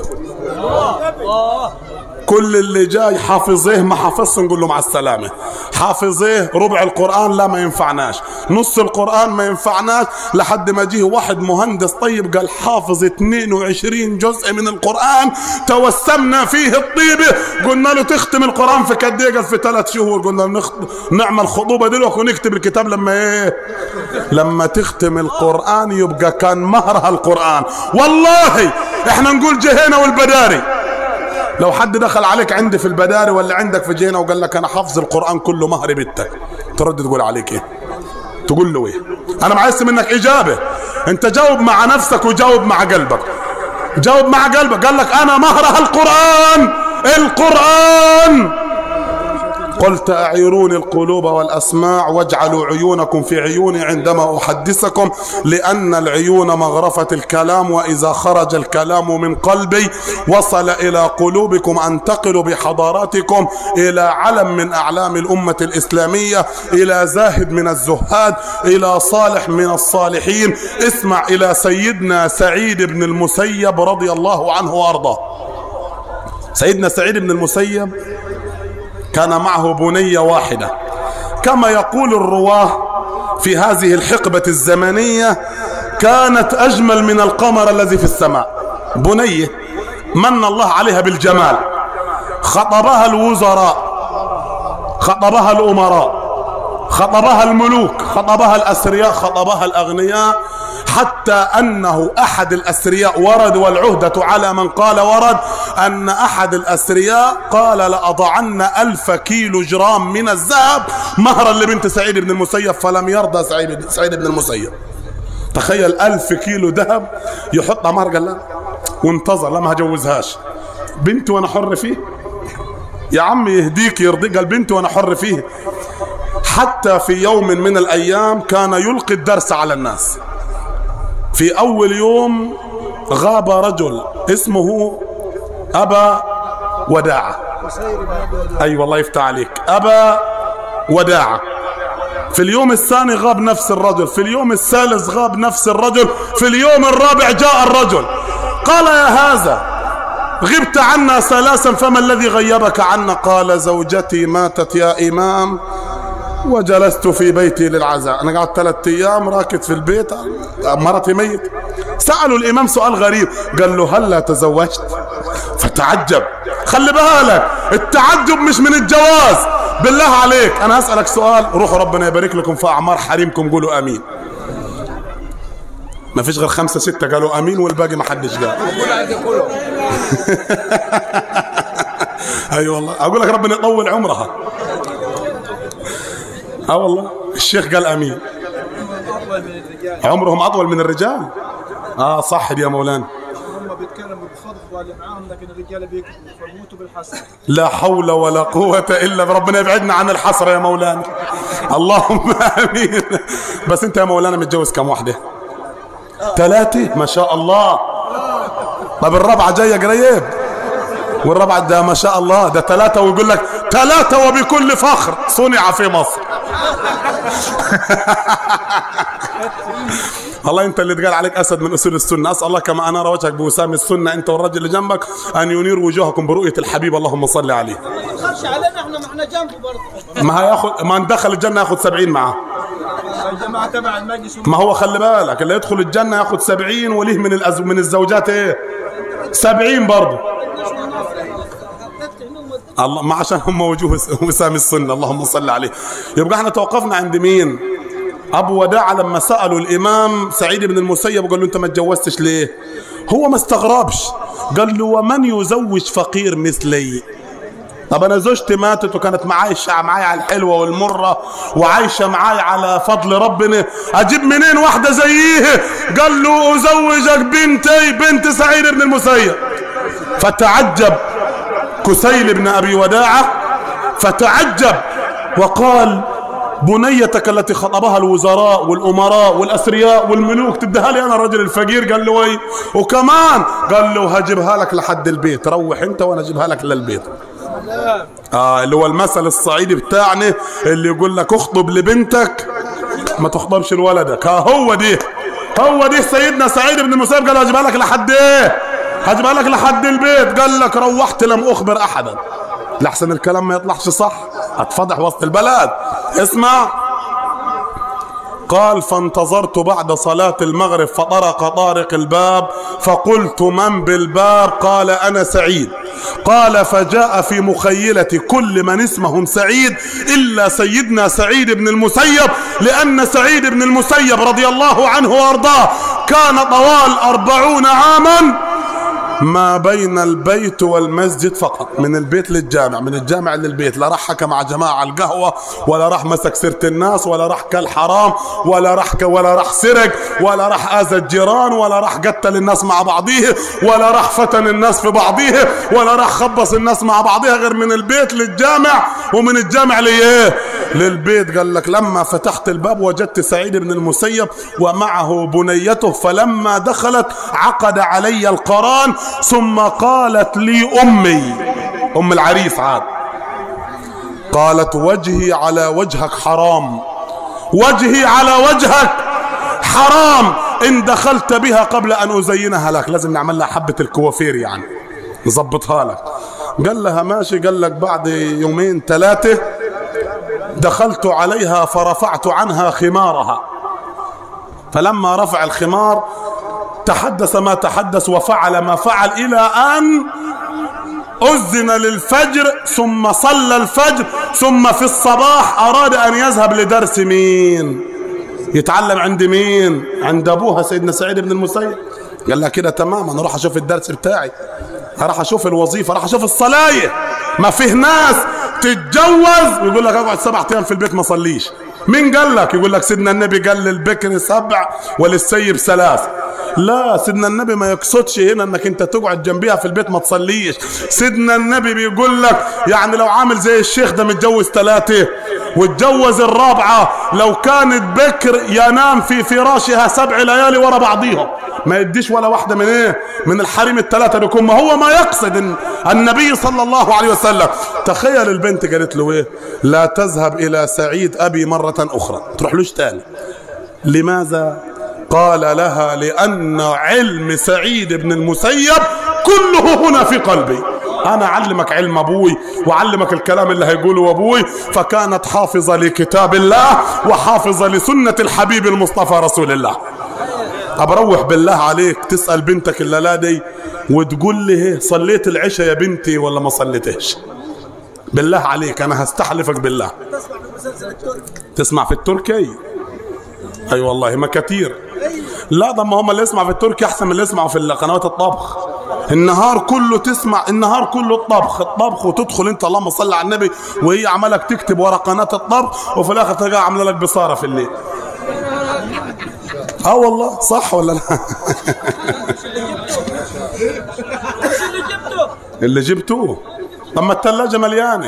كل اللي جاي حافظيه ما حافظش نقول له مع السلامة حافظيه ربع القرآن لا ما ينفعناش نص القرآن ما ينفعناش لحد ما جه واحد مهندس طيب قال حافظ 22 جزء من القرآن توسمنا فيه الطيبة قلنا له تختم القرآن في قد ايه قال في ثلاث شهور قلنا له نخ... نعمل خطوبة دلوقتي ونكتب الكتاب لما ايه لما تختم القرآن يبقى كان مهرها القرآن والله احنا نقول جهينة والبداري لو حد دخل عليك عندي في البداري ولا عندك في جينا وقال لك انا حافظ القران كله مهر بنتك ترد تقول عليك ايه تقول له ايه انا عايز منك اجابه انت جاوب مع نفسك وجاوب مع قلبك جاوب مع قلبك قال لك انا مهرها القران القران قلت أعيروني القلوب والأسماع واجعلوا عيونكم في عيوني عندما أحدثكم لأن العيون مغرفة الكلام وإذا خرج الكلام من قلبي وصل إلى قلوبكم أنتقل بحضاراتكم إلى علم من أعلام الأمة الإسلامية إلى زاهد من الزهاد إلى صالح من الصالحين اسمع إلى سيدنا سعيد بن المسيب رضي الله عنه وأرضاه سيدنا سعيد بن المسيب كان معه بنية واحدة كما يقول الرواه في هذه الحقبة الزمنية كانت أجمل من القمر الذي في السماء بنية من الله عليها بالجمال خطبها الوزراء خطبها الأمراء خطبها الملوك خطبها الأثرياء خطبها الأغنياء حتى أنه أحد الأثرياء ورد والعهدة على من قال ورد أن أحد الأثرياء قال لأضعن ألف كيلو جرام من الذهب مهرا لبنت سعيد بن المسيب فلم يرضى سعيد سعيد بن المسيب تخيل ألف كيلو ذهب يحطها مهر قال لا وانتظر لا ما هجوزهاش بنتي وانا حر فيه يا عم يهديك يرضيك قال بنتي وانا حر فيه حتى في يوم من الايام كان يلقي الدرس على الناس في اول يوم غاب رجل اسمه ابا وداعه اي أيوة والله يفتح عليك ابا وداعه في اليوم الثاني غاب نفس الرجل في اليوم الثالث غاب نفس الرجل في اليوم الرابع جاء الرجل قال يا هذا غبت عنا ثلاثا فما الذي غيبك عنا قال زوجتي ماتت يا إمام وجلست في بيتي للعزاء أنا قعدت ثلاثة أيام راكد في البيت مرتي ميت سألوا الإمام سؤال غريب قال له هلا تزوجت فتعجب خلي بالك التعجب مش من الجواز بالله عليك أنا هسألك سؤال روحوا ربنا يبارك لكم في أعمار حريمكم قولوا آمين ما فيش غير خمسة ستة قالوا امين والباقي ما حدش قال اي أيوة والله اقول لك ربنا يطول عمرها اه والله الشيخ قال امين عمرهم اطول من الرجال اه صح يا مولانا هم بيتكلموا بخطب واللي معاهم لكن الرجاله بيكتبوا فبيموتوا بالحسن لا حول ولا قوة إلا بربنا يبعدنا عن الحسرة يا مولانا اللهم آمين بس أنت يا مولانا متجوز كم واحدة ثلاثة ما شاء الله طب الرابعة جاية قريب والرابعة ده ما شاء الله ده ثلاثة ويقول لك ثلاثة وبكل فخر صنع في مصر الله انت اللي تقال عليك اسد من اسود السنه اسال الله كما انار وجهك بوسام السنه انت والرجل اللي جنبك ان ينير وجوهكم برؤيه الحبيب اللهم صل عليه ما تخافش علينا احنا ما احنا جنبه برضه ما هياخد ما ان دخل الجنه ياخد 70 معاه يا جماعه تبع المجلس ما هو خلي بالك اللي يدخل الجنه ياخد 70 وليه من الأز... من الزوجات ايه 70 برضه الله ما عشان هم وجوه وسام السنه اللهم صل عليه يبقى احنا توقفنا عند مين ابو وداع لما سالوا الامام سعيد بن المسيب قال له انت ما اتجوزتش ليه هو ما استغربش قال له ومن يزوج فقير مثلي طب انا زوجتي ماتت وكانت معايشه معايا على الحلوه والمره وعايشه معايا على فضل ربنا اجيب منين واحده زيه قال له ازوجك بنتي بنت سعيد بن المسيب فتعجب كسيل بن ابي وداعه فتعجب وقال بنيتك التي خطبها الوزراء والامراء والاثرياء والملوك تديها لي انا الرجل الفقير قال له وي وكمان قال له هجيبها لك لحد البيت روح انت وانا اجيبها لك للبيت آه اللي هو المثل الصعيدي بتاعنا اللي يقول لك اخطب لبنتك ما تخطبش لولدك ها هو دي هو دي سيدنا سعيد بن المسيب قال هجيبها لك لحد ايه هجيبها لك لحد البيت قال لك روحت لم اخبر احدا لحسن الكلام ما يطلعش صح اتفضح وسط البلد اسمع قال فانتظرت بعد صلاة المغرب فطرق طارق الباب فقلت من بالباب قال أنا سعيد قال فجاء في مخيلة كل من اسمهم سعيد إلا سيدنا سعيد بن المسيب لأن سعيد بن المسيب رضي الله عنه وأرضاه كان طوال أربعون عاما ما بين البيت والمسجد فقط من البيت للجامع من الجامع للبيت لا راح حكى مع جماعة على القهوة ولا راح مسك سيرة الناس ولا راح كل حرام ولا راح ولا راح سرق ولا راح آذى الجيران ولا راح قتل الناس مع بعضيه ولا راح فتن الناس في بعضيه ولا راح خبص الناس مع بعضها غير من البيت للجامع ومن الجامع ليه للبيت قال لك لما فتحت الباب وجدت سعيد بن المسيب ومعه بنيته فلما دخلت عقد علي القران ثم قالت لي امي ام العريس عاد قالت وجهي على وجهك حرام وجهي على وجهك حرام ان دخلت بها قبل ان ازينها لك لازم نعمل لها حبه الكوافير يعني نظبطها لك قال لها ماشي قال لك بعد يومين ثلاثه دخلت عليها فرفعت عنها خمارها فلما رفع الخمار تحدث ما تحدث وفعل ما فعل إلى أن أذن للفجر ثم صلى الفجر ثم في الصباح أراد أن يذهب لدرس مين يتعلم عند مين عند أبوها سيدنا سعيد بن المسيب قال لها كده تمام أنا أروح أشوف الدرس بتاعي أروح أشوف الوظيفة أروح أشوف الصلاية ما فيه ناس تتجوز ويقول لك اقعد سبع ايام في البيت ما صليش مين قال لك يقول لك سيدنا النبي قال للبكر سبع وللسيب ثلاث لا سيدنا النبي ما يقصدش هنا انك انت تقعد جنبيها في البيت ما تصليش سيدنا النبي بيقول لك يعني لو عامل زي الشيخ ده متجوز ثلاثة واتجوز الرابعة لو كانت بكر ينام في فراشها سبع ليالي ورا بعضيهم ما يديش ولا واحدة من ايه من الحريم الثلاثة دول ما هو ما يقصد إن النبي صلى الله عليه وسلم تخيل البنت قالت له ايه لا تذهب الى سعيد ابي مرة اخرى تروحلوش تاني لماذا قال لها لأن علم سعيد بن المسيب كله هنا في قلبي أنا أعلمك علم أبوي وأعلمك الكلام اللي هيقوله أبوي فكانت حافظة لكتاب الله وحافظة لسنة الحبيب المصطفى رسول الله طب روح بالله عليك تسأل بنتك الليلة دي وتقول لي صليت العشاء يا بنتي ولا ما صليتهش بالله عليك أنا هستحلفك بالله تسمع في التركي اي أيوة والله ما كتير لا ده ما هم اللي يسمع في التركي احسن من اللي يسمعوا في قنوات الطبخ النهار كله تسمع النهار كله الطبخ الطبخ وتدخل انت اللهم صل على النبي وهي عمالك تكتب ورا قناه الطبخ وفي الاخر تلقاها عامله لك بصاره في الليل اه والله صح ولا لا اللي جبته اللي جبتوه طب ما الثلاجه مليانه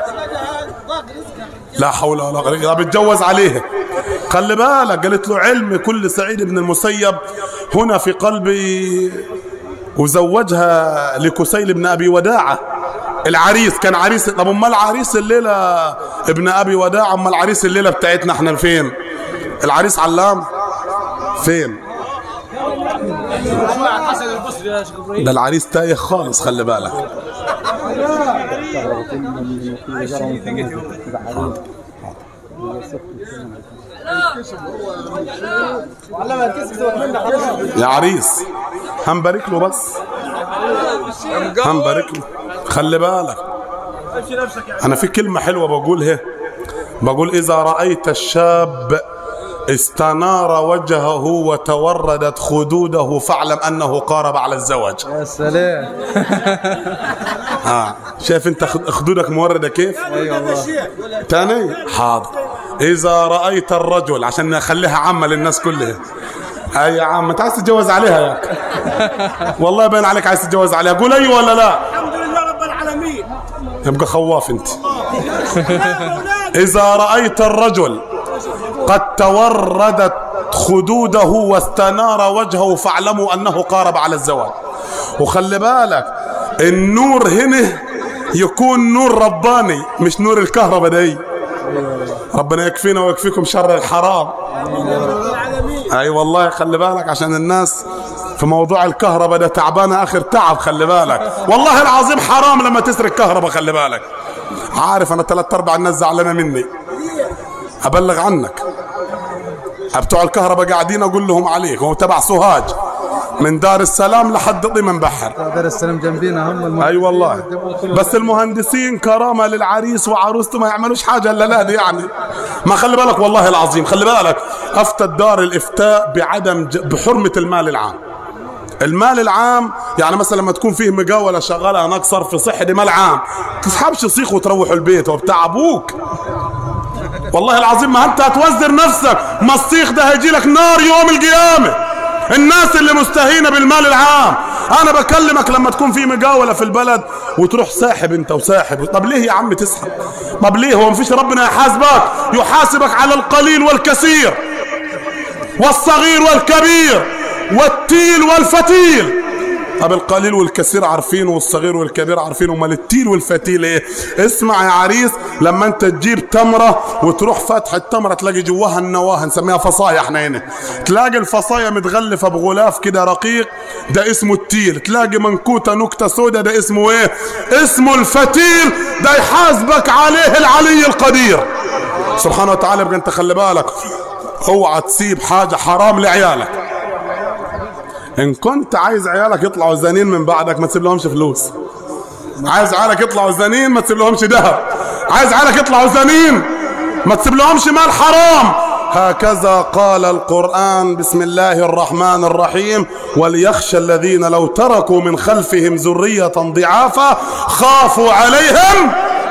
لا حول ولا قوه الا بتجوز عليها خلي بالك قالت له علم كل سعيد بن المسيب هنا في قلبي وزوجها لكسيل بن ابي وداعه العريس كان عريس طب امال عريس الليله ابن ابي وداعه امال عريس الليله بتاعتنا احنا فين العريس علام فين حسن البصري يا شيخ ابراهيم ده العريس تايه خالص خلي بالك يا عريس هنبارك له بس هنبارك له خلي بالك انا في كلمه حلوه بقولها بقول اذا رايت الشاب استنار وجهه وتوردت خدوده فاعلم انه قارب على الزواج يا سلام اه شايف انت خد- خدودك مورده كيف اي والله تاني حاضر اذا رايت الرجل عشان نخليها عامه للناس كلها اي يا عم انت عايز تتجوز عليها ياك والله باين عليك عايز تتجوز عليها قول ايوه ولا لا الحمد لله رب العالمين يبقى خواف انت اذا رايت الرجل قد توردت خدوده واستنار وجهه فاعلموا انه قارب على الزواج وخلي بالك النور هنا يكون نور رباني مش نور الكهرباء دي ربنا يكفينا ويكفيكم شر الحرام اي والله خلي بالك عشان الناس في موضوع الكهرباء ده تعبانه اخر تعب خلي بالك والله العظيم حرام لما تسرق كهرباء خلي بالك عارف انا ثلاث ارباع الناس زعلانه مني ابلغ عنك بتوع الكهرباء قاعدين اقول لهم عليك هو تبع سوهاج من دار السلام لحد ضمن بحر دار السلام جنبينا هم الم... اي والله بس المهندسين كرامه للعريس وعروسته ما يعملوش حاجه الا لا دي يعني ما خلي بالك والله العظيم خلي بالك افتت دار الافتاء بعدم ج... بحرمه المال العام المال العام يعني مثلا لما تكون فيه مقاوله شغاله هناك صرف صحي دي مال عام تسحبش صيخ وتروحوا البيت وبتاع ابوك والله العظيم ما انت هتوزر نفسك ما الصيخ ده هيجي لك نار يوم القيامه الناس اللي مستهينه بالمال العام انا بكلمك لما تكون في مقاوله في البلد وتروح ساحب انت وساحب طب ليه يا عم تسحب طب ليه هو مفيش ربنا يحاسبك يحاسبك على القليل والكثير والصغير والكبير والتيل والفتيل طب القليل والكثير عارفينه والصغير والكبير عارفينه امال التيل والفتيل ايه اسمع يا عريس لما انت تجيب تمره وتروح فتح التمره تلاقي جواها النواه نسميها فصايا احنا هنا تلاقي الفصايا متغلفه بغلاف كده رقيق ده اسمه التيل تلاقي منكوته نكته سوداء ده اسمه ايه اسمه الفتيل ده يحاسبك عليه العلي القدير سبحانه وتعالى يبقى انت خلي بالك اوعى تسيب حاجه حرام لعيالك ان كنت عايز عيالك يطلعوا زانين من بعدك ما تسيب لهمش فلوس عايز عيالك يطلعوا زانين ما تسيب لهمش ذهب عايز عيالك يطلعوا زانين ما تسيب لهمش مال حرام هكذا قال القرآن بسم الله الرحمن الرحيم وليخشى الذين لو تركوا من خلفهم ذرية ضعافا خافوا عليهم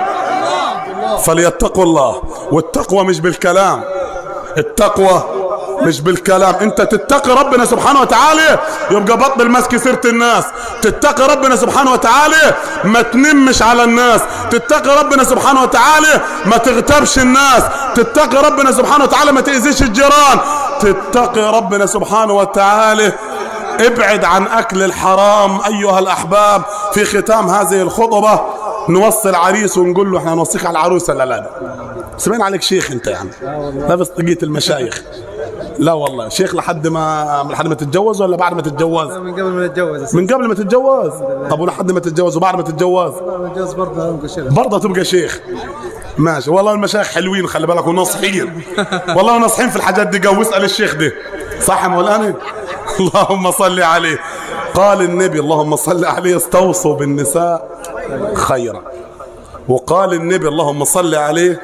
فليتقوا الله والتقوى مش بالكلام التقوى مش بالكلام انت تتقي ربنا سبحانه وتعالى يبقى بطل مسك سيرة الناس تتقي ربنا سبحانه وتعالى ما تنمش على الناس تتقي ربنا سبحانه وتعالى ما تغتابش الناس تتقي ربنا سبحانه وتعالى ما تأذيش الجيران تتقي ربنا سبحانه وتعالى ابعد عن اكل الحرام ايها الاحباب في ختام هذه الخطبه نوصي العريس ونقول له احنا نوصيك على العروسه لا لا سمعين عليك شيخ انت يعني لابس طاقية المشايخ لا والله شيخ لحد ما لحد ما تتجوز ولا بعد ما تتجوز من قبل ما نتجوز أساساً. من قبل ما تتجوز طب ولحد ما تتجوز وبعد ما تتجوز نتجوز برضه نبقى شيخ برضه تبقى شيخ ماشي والله المشايخ حلوين خلي بالك وناصحين والله ناصحين في الحاجات دي جو اسال الشيخ ده صح يا مولانا اللهم صل عليه قال النبي اللهم صل عليه استوصوا بالنساء خيرا وقال النبي اللهم صل عليه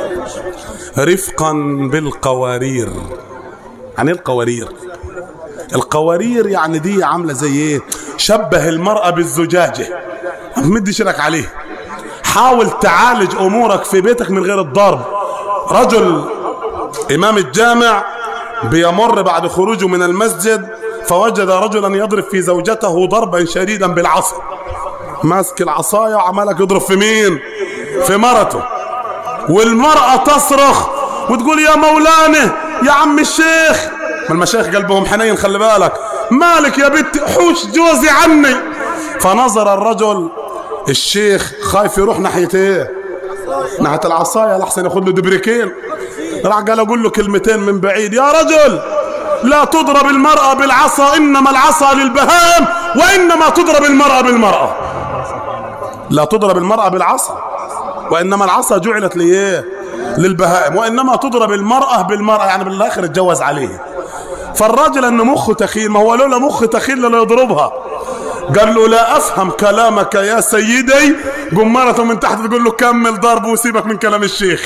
رفقا بالقوارير يعني ايه القوارير القوارير يعني دي عامله زي ايه شبه المراه بالزجاجه ما تمدش ايدك عليه حاول تعالج امورك في بيتك من غير الضرب رجل امام الجامع بيمر بعد خروجه من المسجد فوجد رجلا يضرب في زوجته ضربا شديدا بالعصا ماسك العصايه وعمالك يضرب في مين في مرته والمرأة تصرخ وتقول يا مولانا يا عم الشيخ ما المشايخ قلبهم حنين خلي بالك مالك يا بنت حوش جوزي عني فنظر الرجل الشيخ خايف يروح ناحية ايه ناحية العصاية لحسن ياخد له دبريكين راح قال اقول له كلمتين من بعيد يا رجل لا تضرب المرأة بالعصا انما العصا للبهائم وانما تضرب المرأة بالمرأة لا تضرب المرأة بالعصا وإنما العصا جعلت لإيه للبهائم وإنما تضرب المرأة بالمرأة يعني بالآخر اتجوز عليه فالراجل أنه مخه تخيل ما هو لولا مخ تخيل لا يضربها قال له لا أفهم كلامك يا سيدي قمرته من تحت تقول له كمل ضرب وسيبك من كلام الشيخ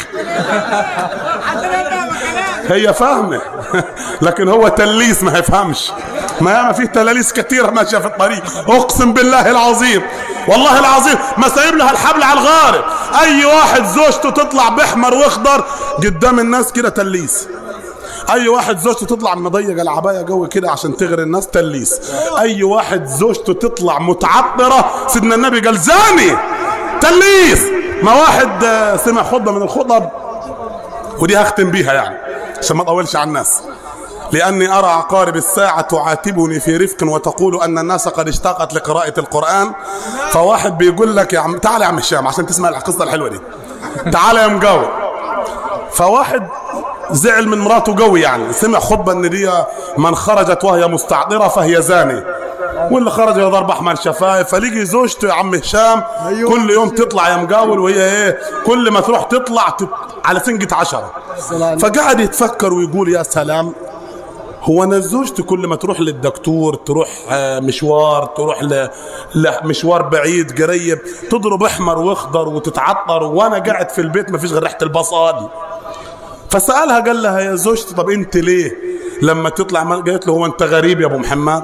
هي فاهمة لكن هو تليس ما يفهمش ما ياما فيه تلاليس كثيرة ماشية في الطريق اقسم بالله العظيم والله العظيم ما سايب لها الحبل على الغارب اي واحد زوجته تطلع باحمر واخضر قدام الناس كده تليس اي واحد زوجته تطلع مضيق العبايه قوي كده عشان تغري الناس تليس اي واحد زوجته تطلع متعطره سيدنا النبي قال زاني تليس ما واحد آه، سمع خطبه من الخطب ودي هختم بيها يعني عشان ما اطولش على الناس لاني ارى عقارب الساعه تعاتبني في رفق وتقول ان الناس قد اشتاقت لقراءه القران فواحد بيقول لك يا عم تعال يا عم هشام عشان تسمع القصه الحلوه دي تعال يا مقاوم فواحد زعل من مراته قوي يعني سمع خطبه ان دي من خرجت وهي مستعطره فهي زاني واللي خرج يضرب احمر شفايف فلقي زوجته يا عم هشام كل يوم تطلع يا مقاول وهي ايه كل ما تروح تطلع تت... على سنقة عشرة فقعد يتفكر ويقول يا سلام هو انا زوجتي كل ما تروح للدكتور تروح آه، مشوار تروح ل... لمشوار بعيد قريب تضرب احمر واخضر وتتعطر وانا قاعد في البيت ما فيش غير ريحه البصل فسالها قال لها يا زوجتي طب انت ليه لما تطلع ما- قالت له هو انت غريب يا ابو محمد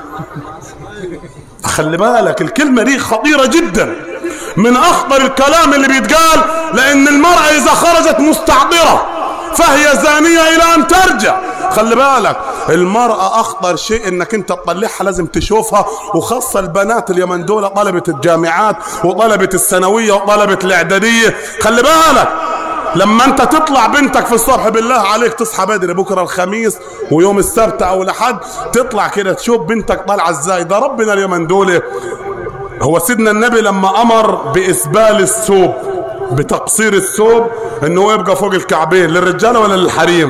خلي بالك الكلمة دي خطيرة جدا من أخطر الكلام اللي بيتقال لأن المرأة إذا خرجت مستعطرة فهي زانية إلى أن ترجع خلي بالك المرأة أخطر شيء إنك أنت تطلعها لازم تشوفها وخاصة البنات اليمن دول طلبة الجامعات وطلبة الثانوية وطلبة الإعدادية خلي بالك لما انت تطلع بنتك في الصبح بالله عليك تصحى بدري بكره الخميس ويوم السبت او الاحد تطلع كده تشوف بنتك طالعه ازاي ده ربنا اليومين دول هو سيدنا النبي لما امر باسبال الثوب بتقصير الثوب انه هو يبقى فوق الكعبين للرجاله ولا للحريم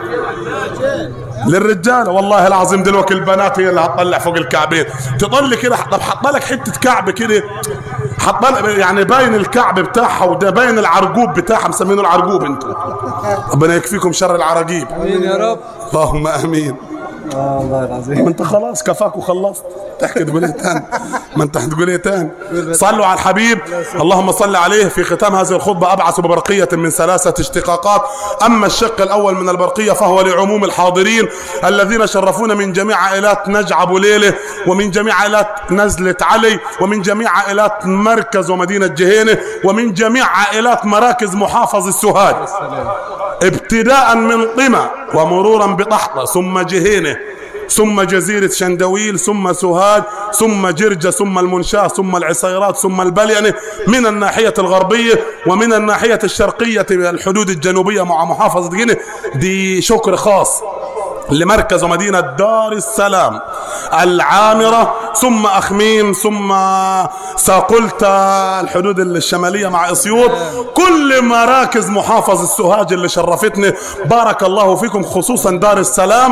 للرجاله والله العظيم دلوقتي البنات هي اللي هتطلع فوق الكعبين تطل كده طب حط لك حته كعب كده حط لك يعني باين الكعب بتاعها وده باين العرقوب بتاعها مسمينه العرقوب انتوا ربنا يكفيكم شر العراقيب امين يا رب اللهم امين آه الله العظيم ما انت خلاص كفاك وخلصت تحكي تقول ايه تاني ما انت هتقول ايه تاني صلوا على الحبيب اللهم صل عليه في ختام هذه الخطبة أبعث ببرقية من ثلاثة اشتقاقات أما الشق الأول من البرقية فهو لعموم الحاضرين الذين شرفونا من جميع عائلات نجع أبو ليلة ومن جميع عائلات نزلة علي ومن جميع عائلات مركز ومدينة جهينة ومن جميع عائلات مراكز محافظ السوهاج ابتداء من طمة ومرورا بطحطة ثم جهينة ثم جزيرة شندويل ثم سوهاج ثم جرجة ثم المنشاة ثم العصيرات ثم البلينة من الناحية الغربية ومن الناحية الشرقية الحدود الجنوبية مع محافظة جنة دي شكر خاص لمركز ومدينة دار السلام العامرة ثم أخميم ثم ساقلتا الحدود الشمالية مع أسيوط كل مراكز محافظ السوهاج اللي شرفتني بارك الله فيكم خصوصا دار السلام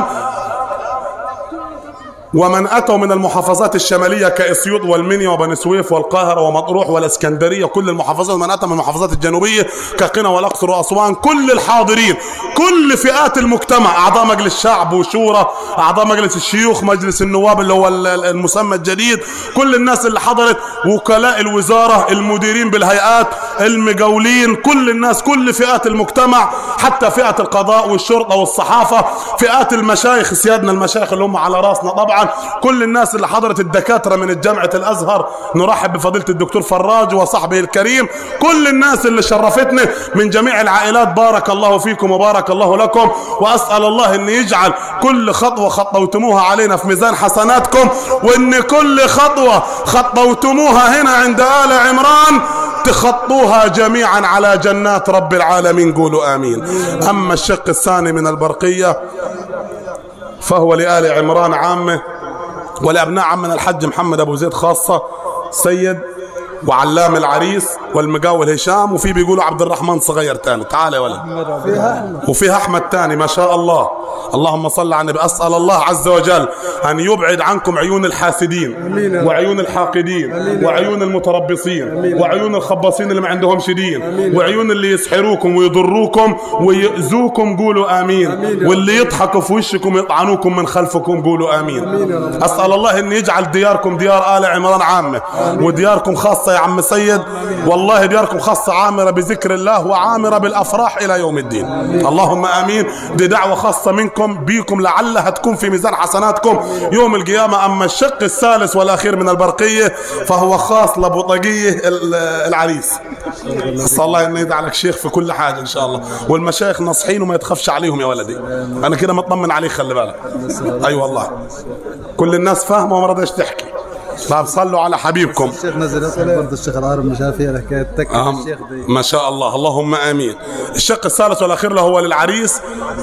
ومن أتوا من المحافظات الشمالية كأسيوط والمنيا وبني سويف والقاهرة ومطروح والإسكندرية كل المحافظات ومن أتى من المحافظات الجنوبية كقنا والأقصر وأسوان كل الحاضرين كل فئات المجتمع أعضاء مجلس شعب وشورى أعضاء مجلس الشيوخ مجلس النواب اللي هو ال- ال- المسمى الجديد كل الناس اللي حضرت وكلاء الوزارة المديرين بالهيئات المجاولين كل الناس كل فئات المجتمع حتى فئة القضاء والشرطة والصحافة فئات المشايخ سيادنا المشايخ اللي هم على راسنا طبعا كل الناس اللي حضرت الدكاترة من الجامعة الأزهر نرحب بفضيلة الدكتور فراج وصحبه الكريم كل الناس اللي شرفتني من جميع العائلات بارك الله فيكم وبارك الله لكم وأسأل الله أن يجعل كل خطوة خطوتموها علينا في ميزان حسناتكم وأن كل خطوة خطوتموها هنا عند آل عمران تخطوها جميعا على جنات رب العالمين قولوا آمين أما الشق الثاني من البرقية فهو لآل عمران عامة ولأبناء عمنا الحج محمد أبو زيد خاصة سيد وعلام العريس والمقاول هشام وفي بيقولوا عبد الرحمن صغير تاني تعال يا ولد وفيها احمد تاني ما شاء الله اللهم صل على النبي اسال الله عز وجل ان يبعد عنكم عيون الحاسدين وعيون الحاقدين وعيون المتربصين وعيون الخباصين اللي ما عندهمش دين وعيون اللي يسحروكم ويضروكم ويؤذوكم قولوا امين واللي يضحكوا في وشكم ويطعنوكم من خلفكم قولوا امين اسال الله ان يجعل دياركم ديار ال عمران عامه ودياركم خاصه يا عم سيد والله دياركم خاصه عامره بذكر الله وعامره بالافراح الى يوم الدين اللهم امين دي دعوه خاصه منكم بيكم لعلها تكون في ميزان حسناتكم يوم القيامه اما الشق الثالث والاخير من البرقيه فهو خاص لبطاقيه ال- العريس اسال الله انه يجعلك شيخ في كل حاجه ان شاء الله والمشايخ ناصحين وما يتخافش عليهم يا ولدي انا كده مطمن عليك خلي بالك اي أيوة والله كل الناس فاهمه وما رضاش تحكي طيب صلوا على حبيبكم الشيخ نزل يسأل برضه الشيخ العرب مش عارف ايه حكايه تكفي أهم. الشيخ دي ما شاء الله اللهم امين الشق الثالث والاخير له هو للعريس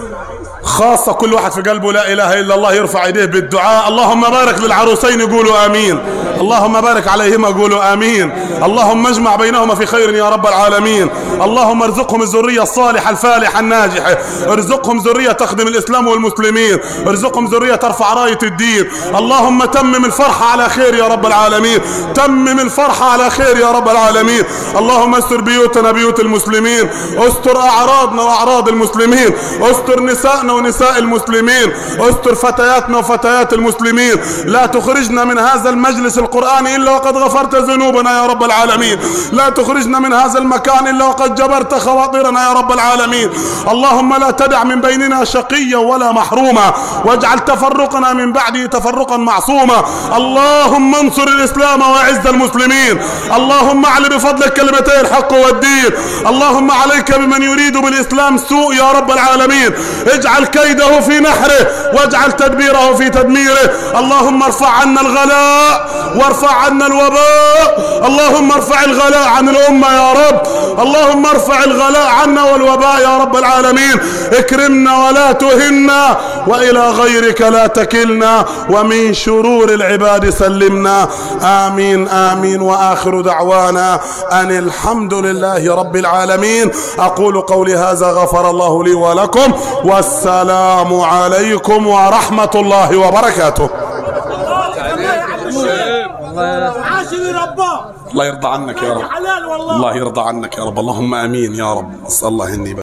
خاصة كل واحد في قلبه لا إله إلا الله يرفع يديه بالدعاء اللهم بارك للعروسين يقولوا آمين اللهم بارك عليهما قولوا آمين اللهم اجمع بينهما في خير يا رب العالمين اللهم ارزقهم الذرية الصالحة الفالحة الناجحة ارزقهم ذرية تخدم الإسلام والمسلمين ارزقهم ذرية ترفع راية الدين اللهم تمم الفرحة على خير يا رب العالمين تمم الفرحة على خير يا رب العالمين اللهم استر بيوتنا بيوت المسلمين استر أعراضنا وأعراض المسلمين استر نسائنا ونساء المسلمين استر فتياتنا وفتيات المسلمين لا تخرجنا من هذا المجلس القرآني إلا وقد غفرت ذنوبنا يا رب العالمين لا تخرجنا من هذا المكان إلا وقد جبرت خواطرنا يا رب العالمين اللهم لا تدع من بيننا شقيا ولا محروما واجعل تفرقنا من بعده تفرقا معصوما اللهم انصر الإسلام وأعز المسلمين اللهم اعل بفضلك كلمتي الحق والدين اللهم عليك بمن يريد بالإسلام سوء يا رب العالمين اجعل كيده في نحره واجعل تدبيره في تدميره اللهم ارفع عنا الغلاء وارفع عنا الوباء اللهم ارفع الغلاء عن الأمة يا رب اللهم ارفع الغلاء عنا والوباء يا رب العالمين اكرمنا ولا تهنا وإلى غيرك لا تكلنا ومن شرور العباد سلمنا آمين آمين وآخر دعوانا أن الحمد لله رب العالمين أقول قولي هذا غفر الله لي ولكم والسلام عليكم ورحمة الله وبركاته عاشر رباه الله يرضى عنك يا رب حلال والله الله يرضى عنك يا رب اللهم امين يا رب اسال الله اني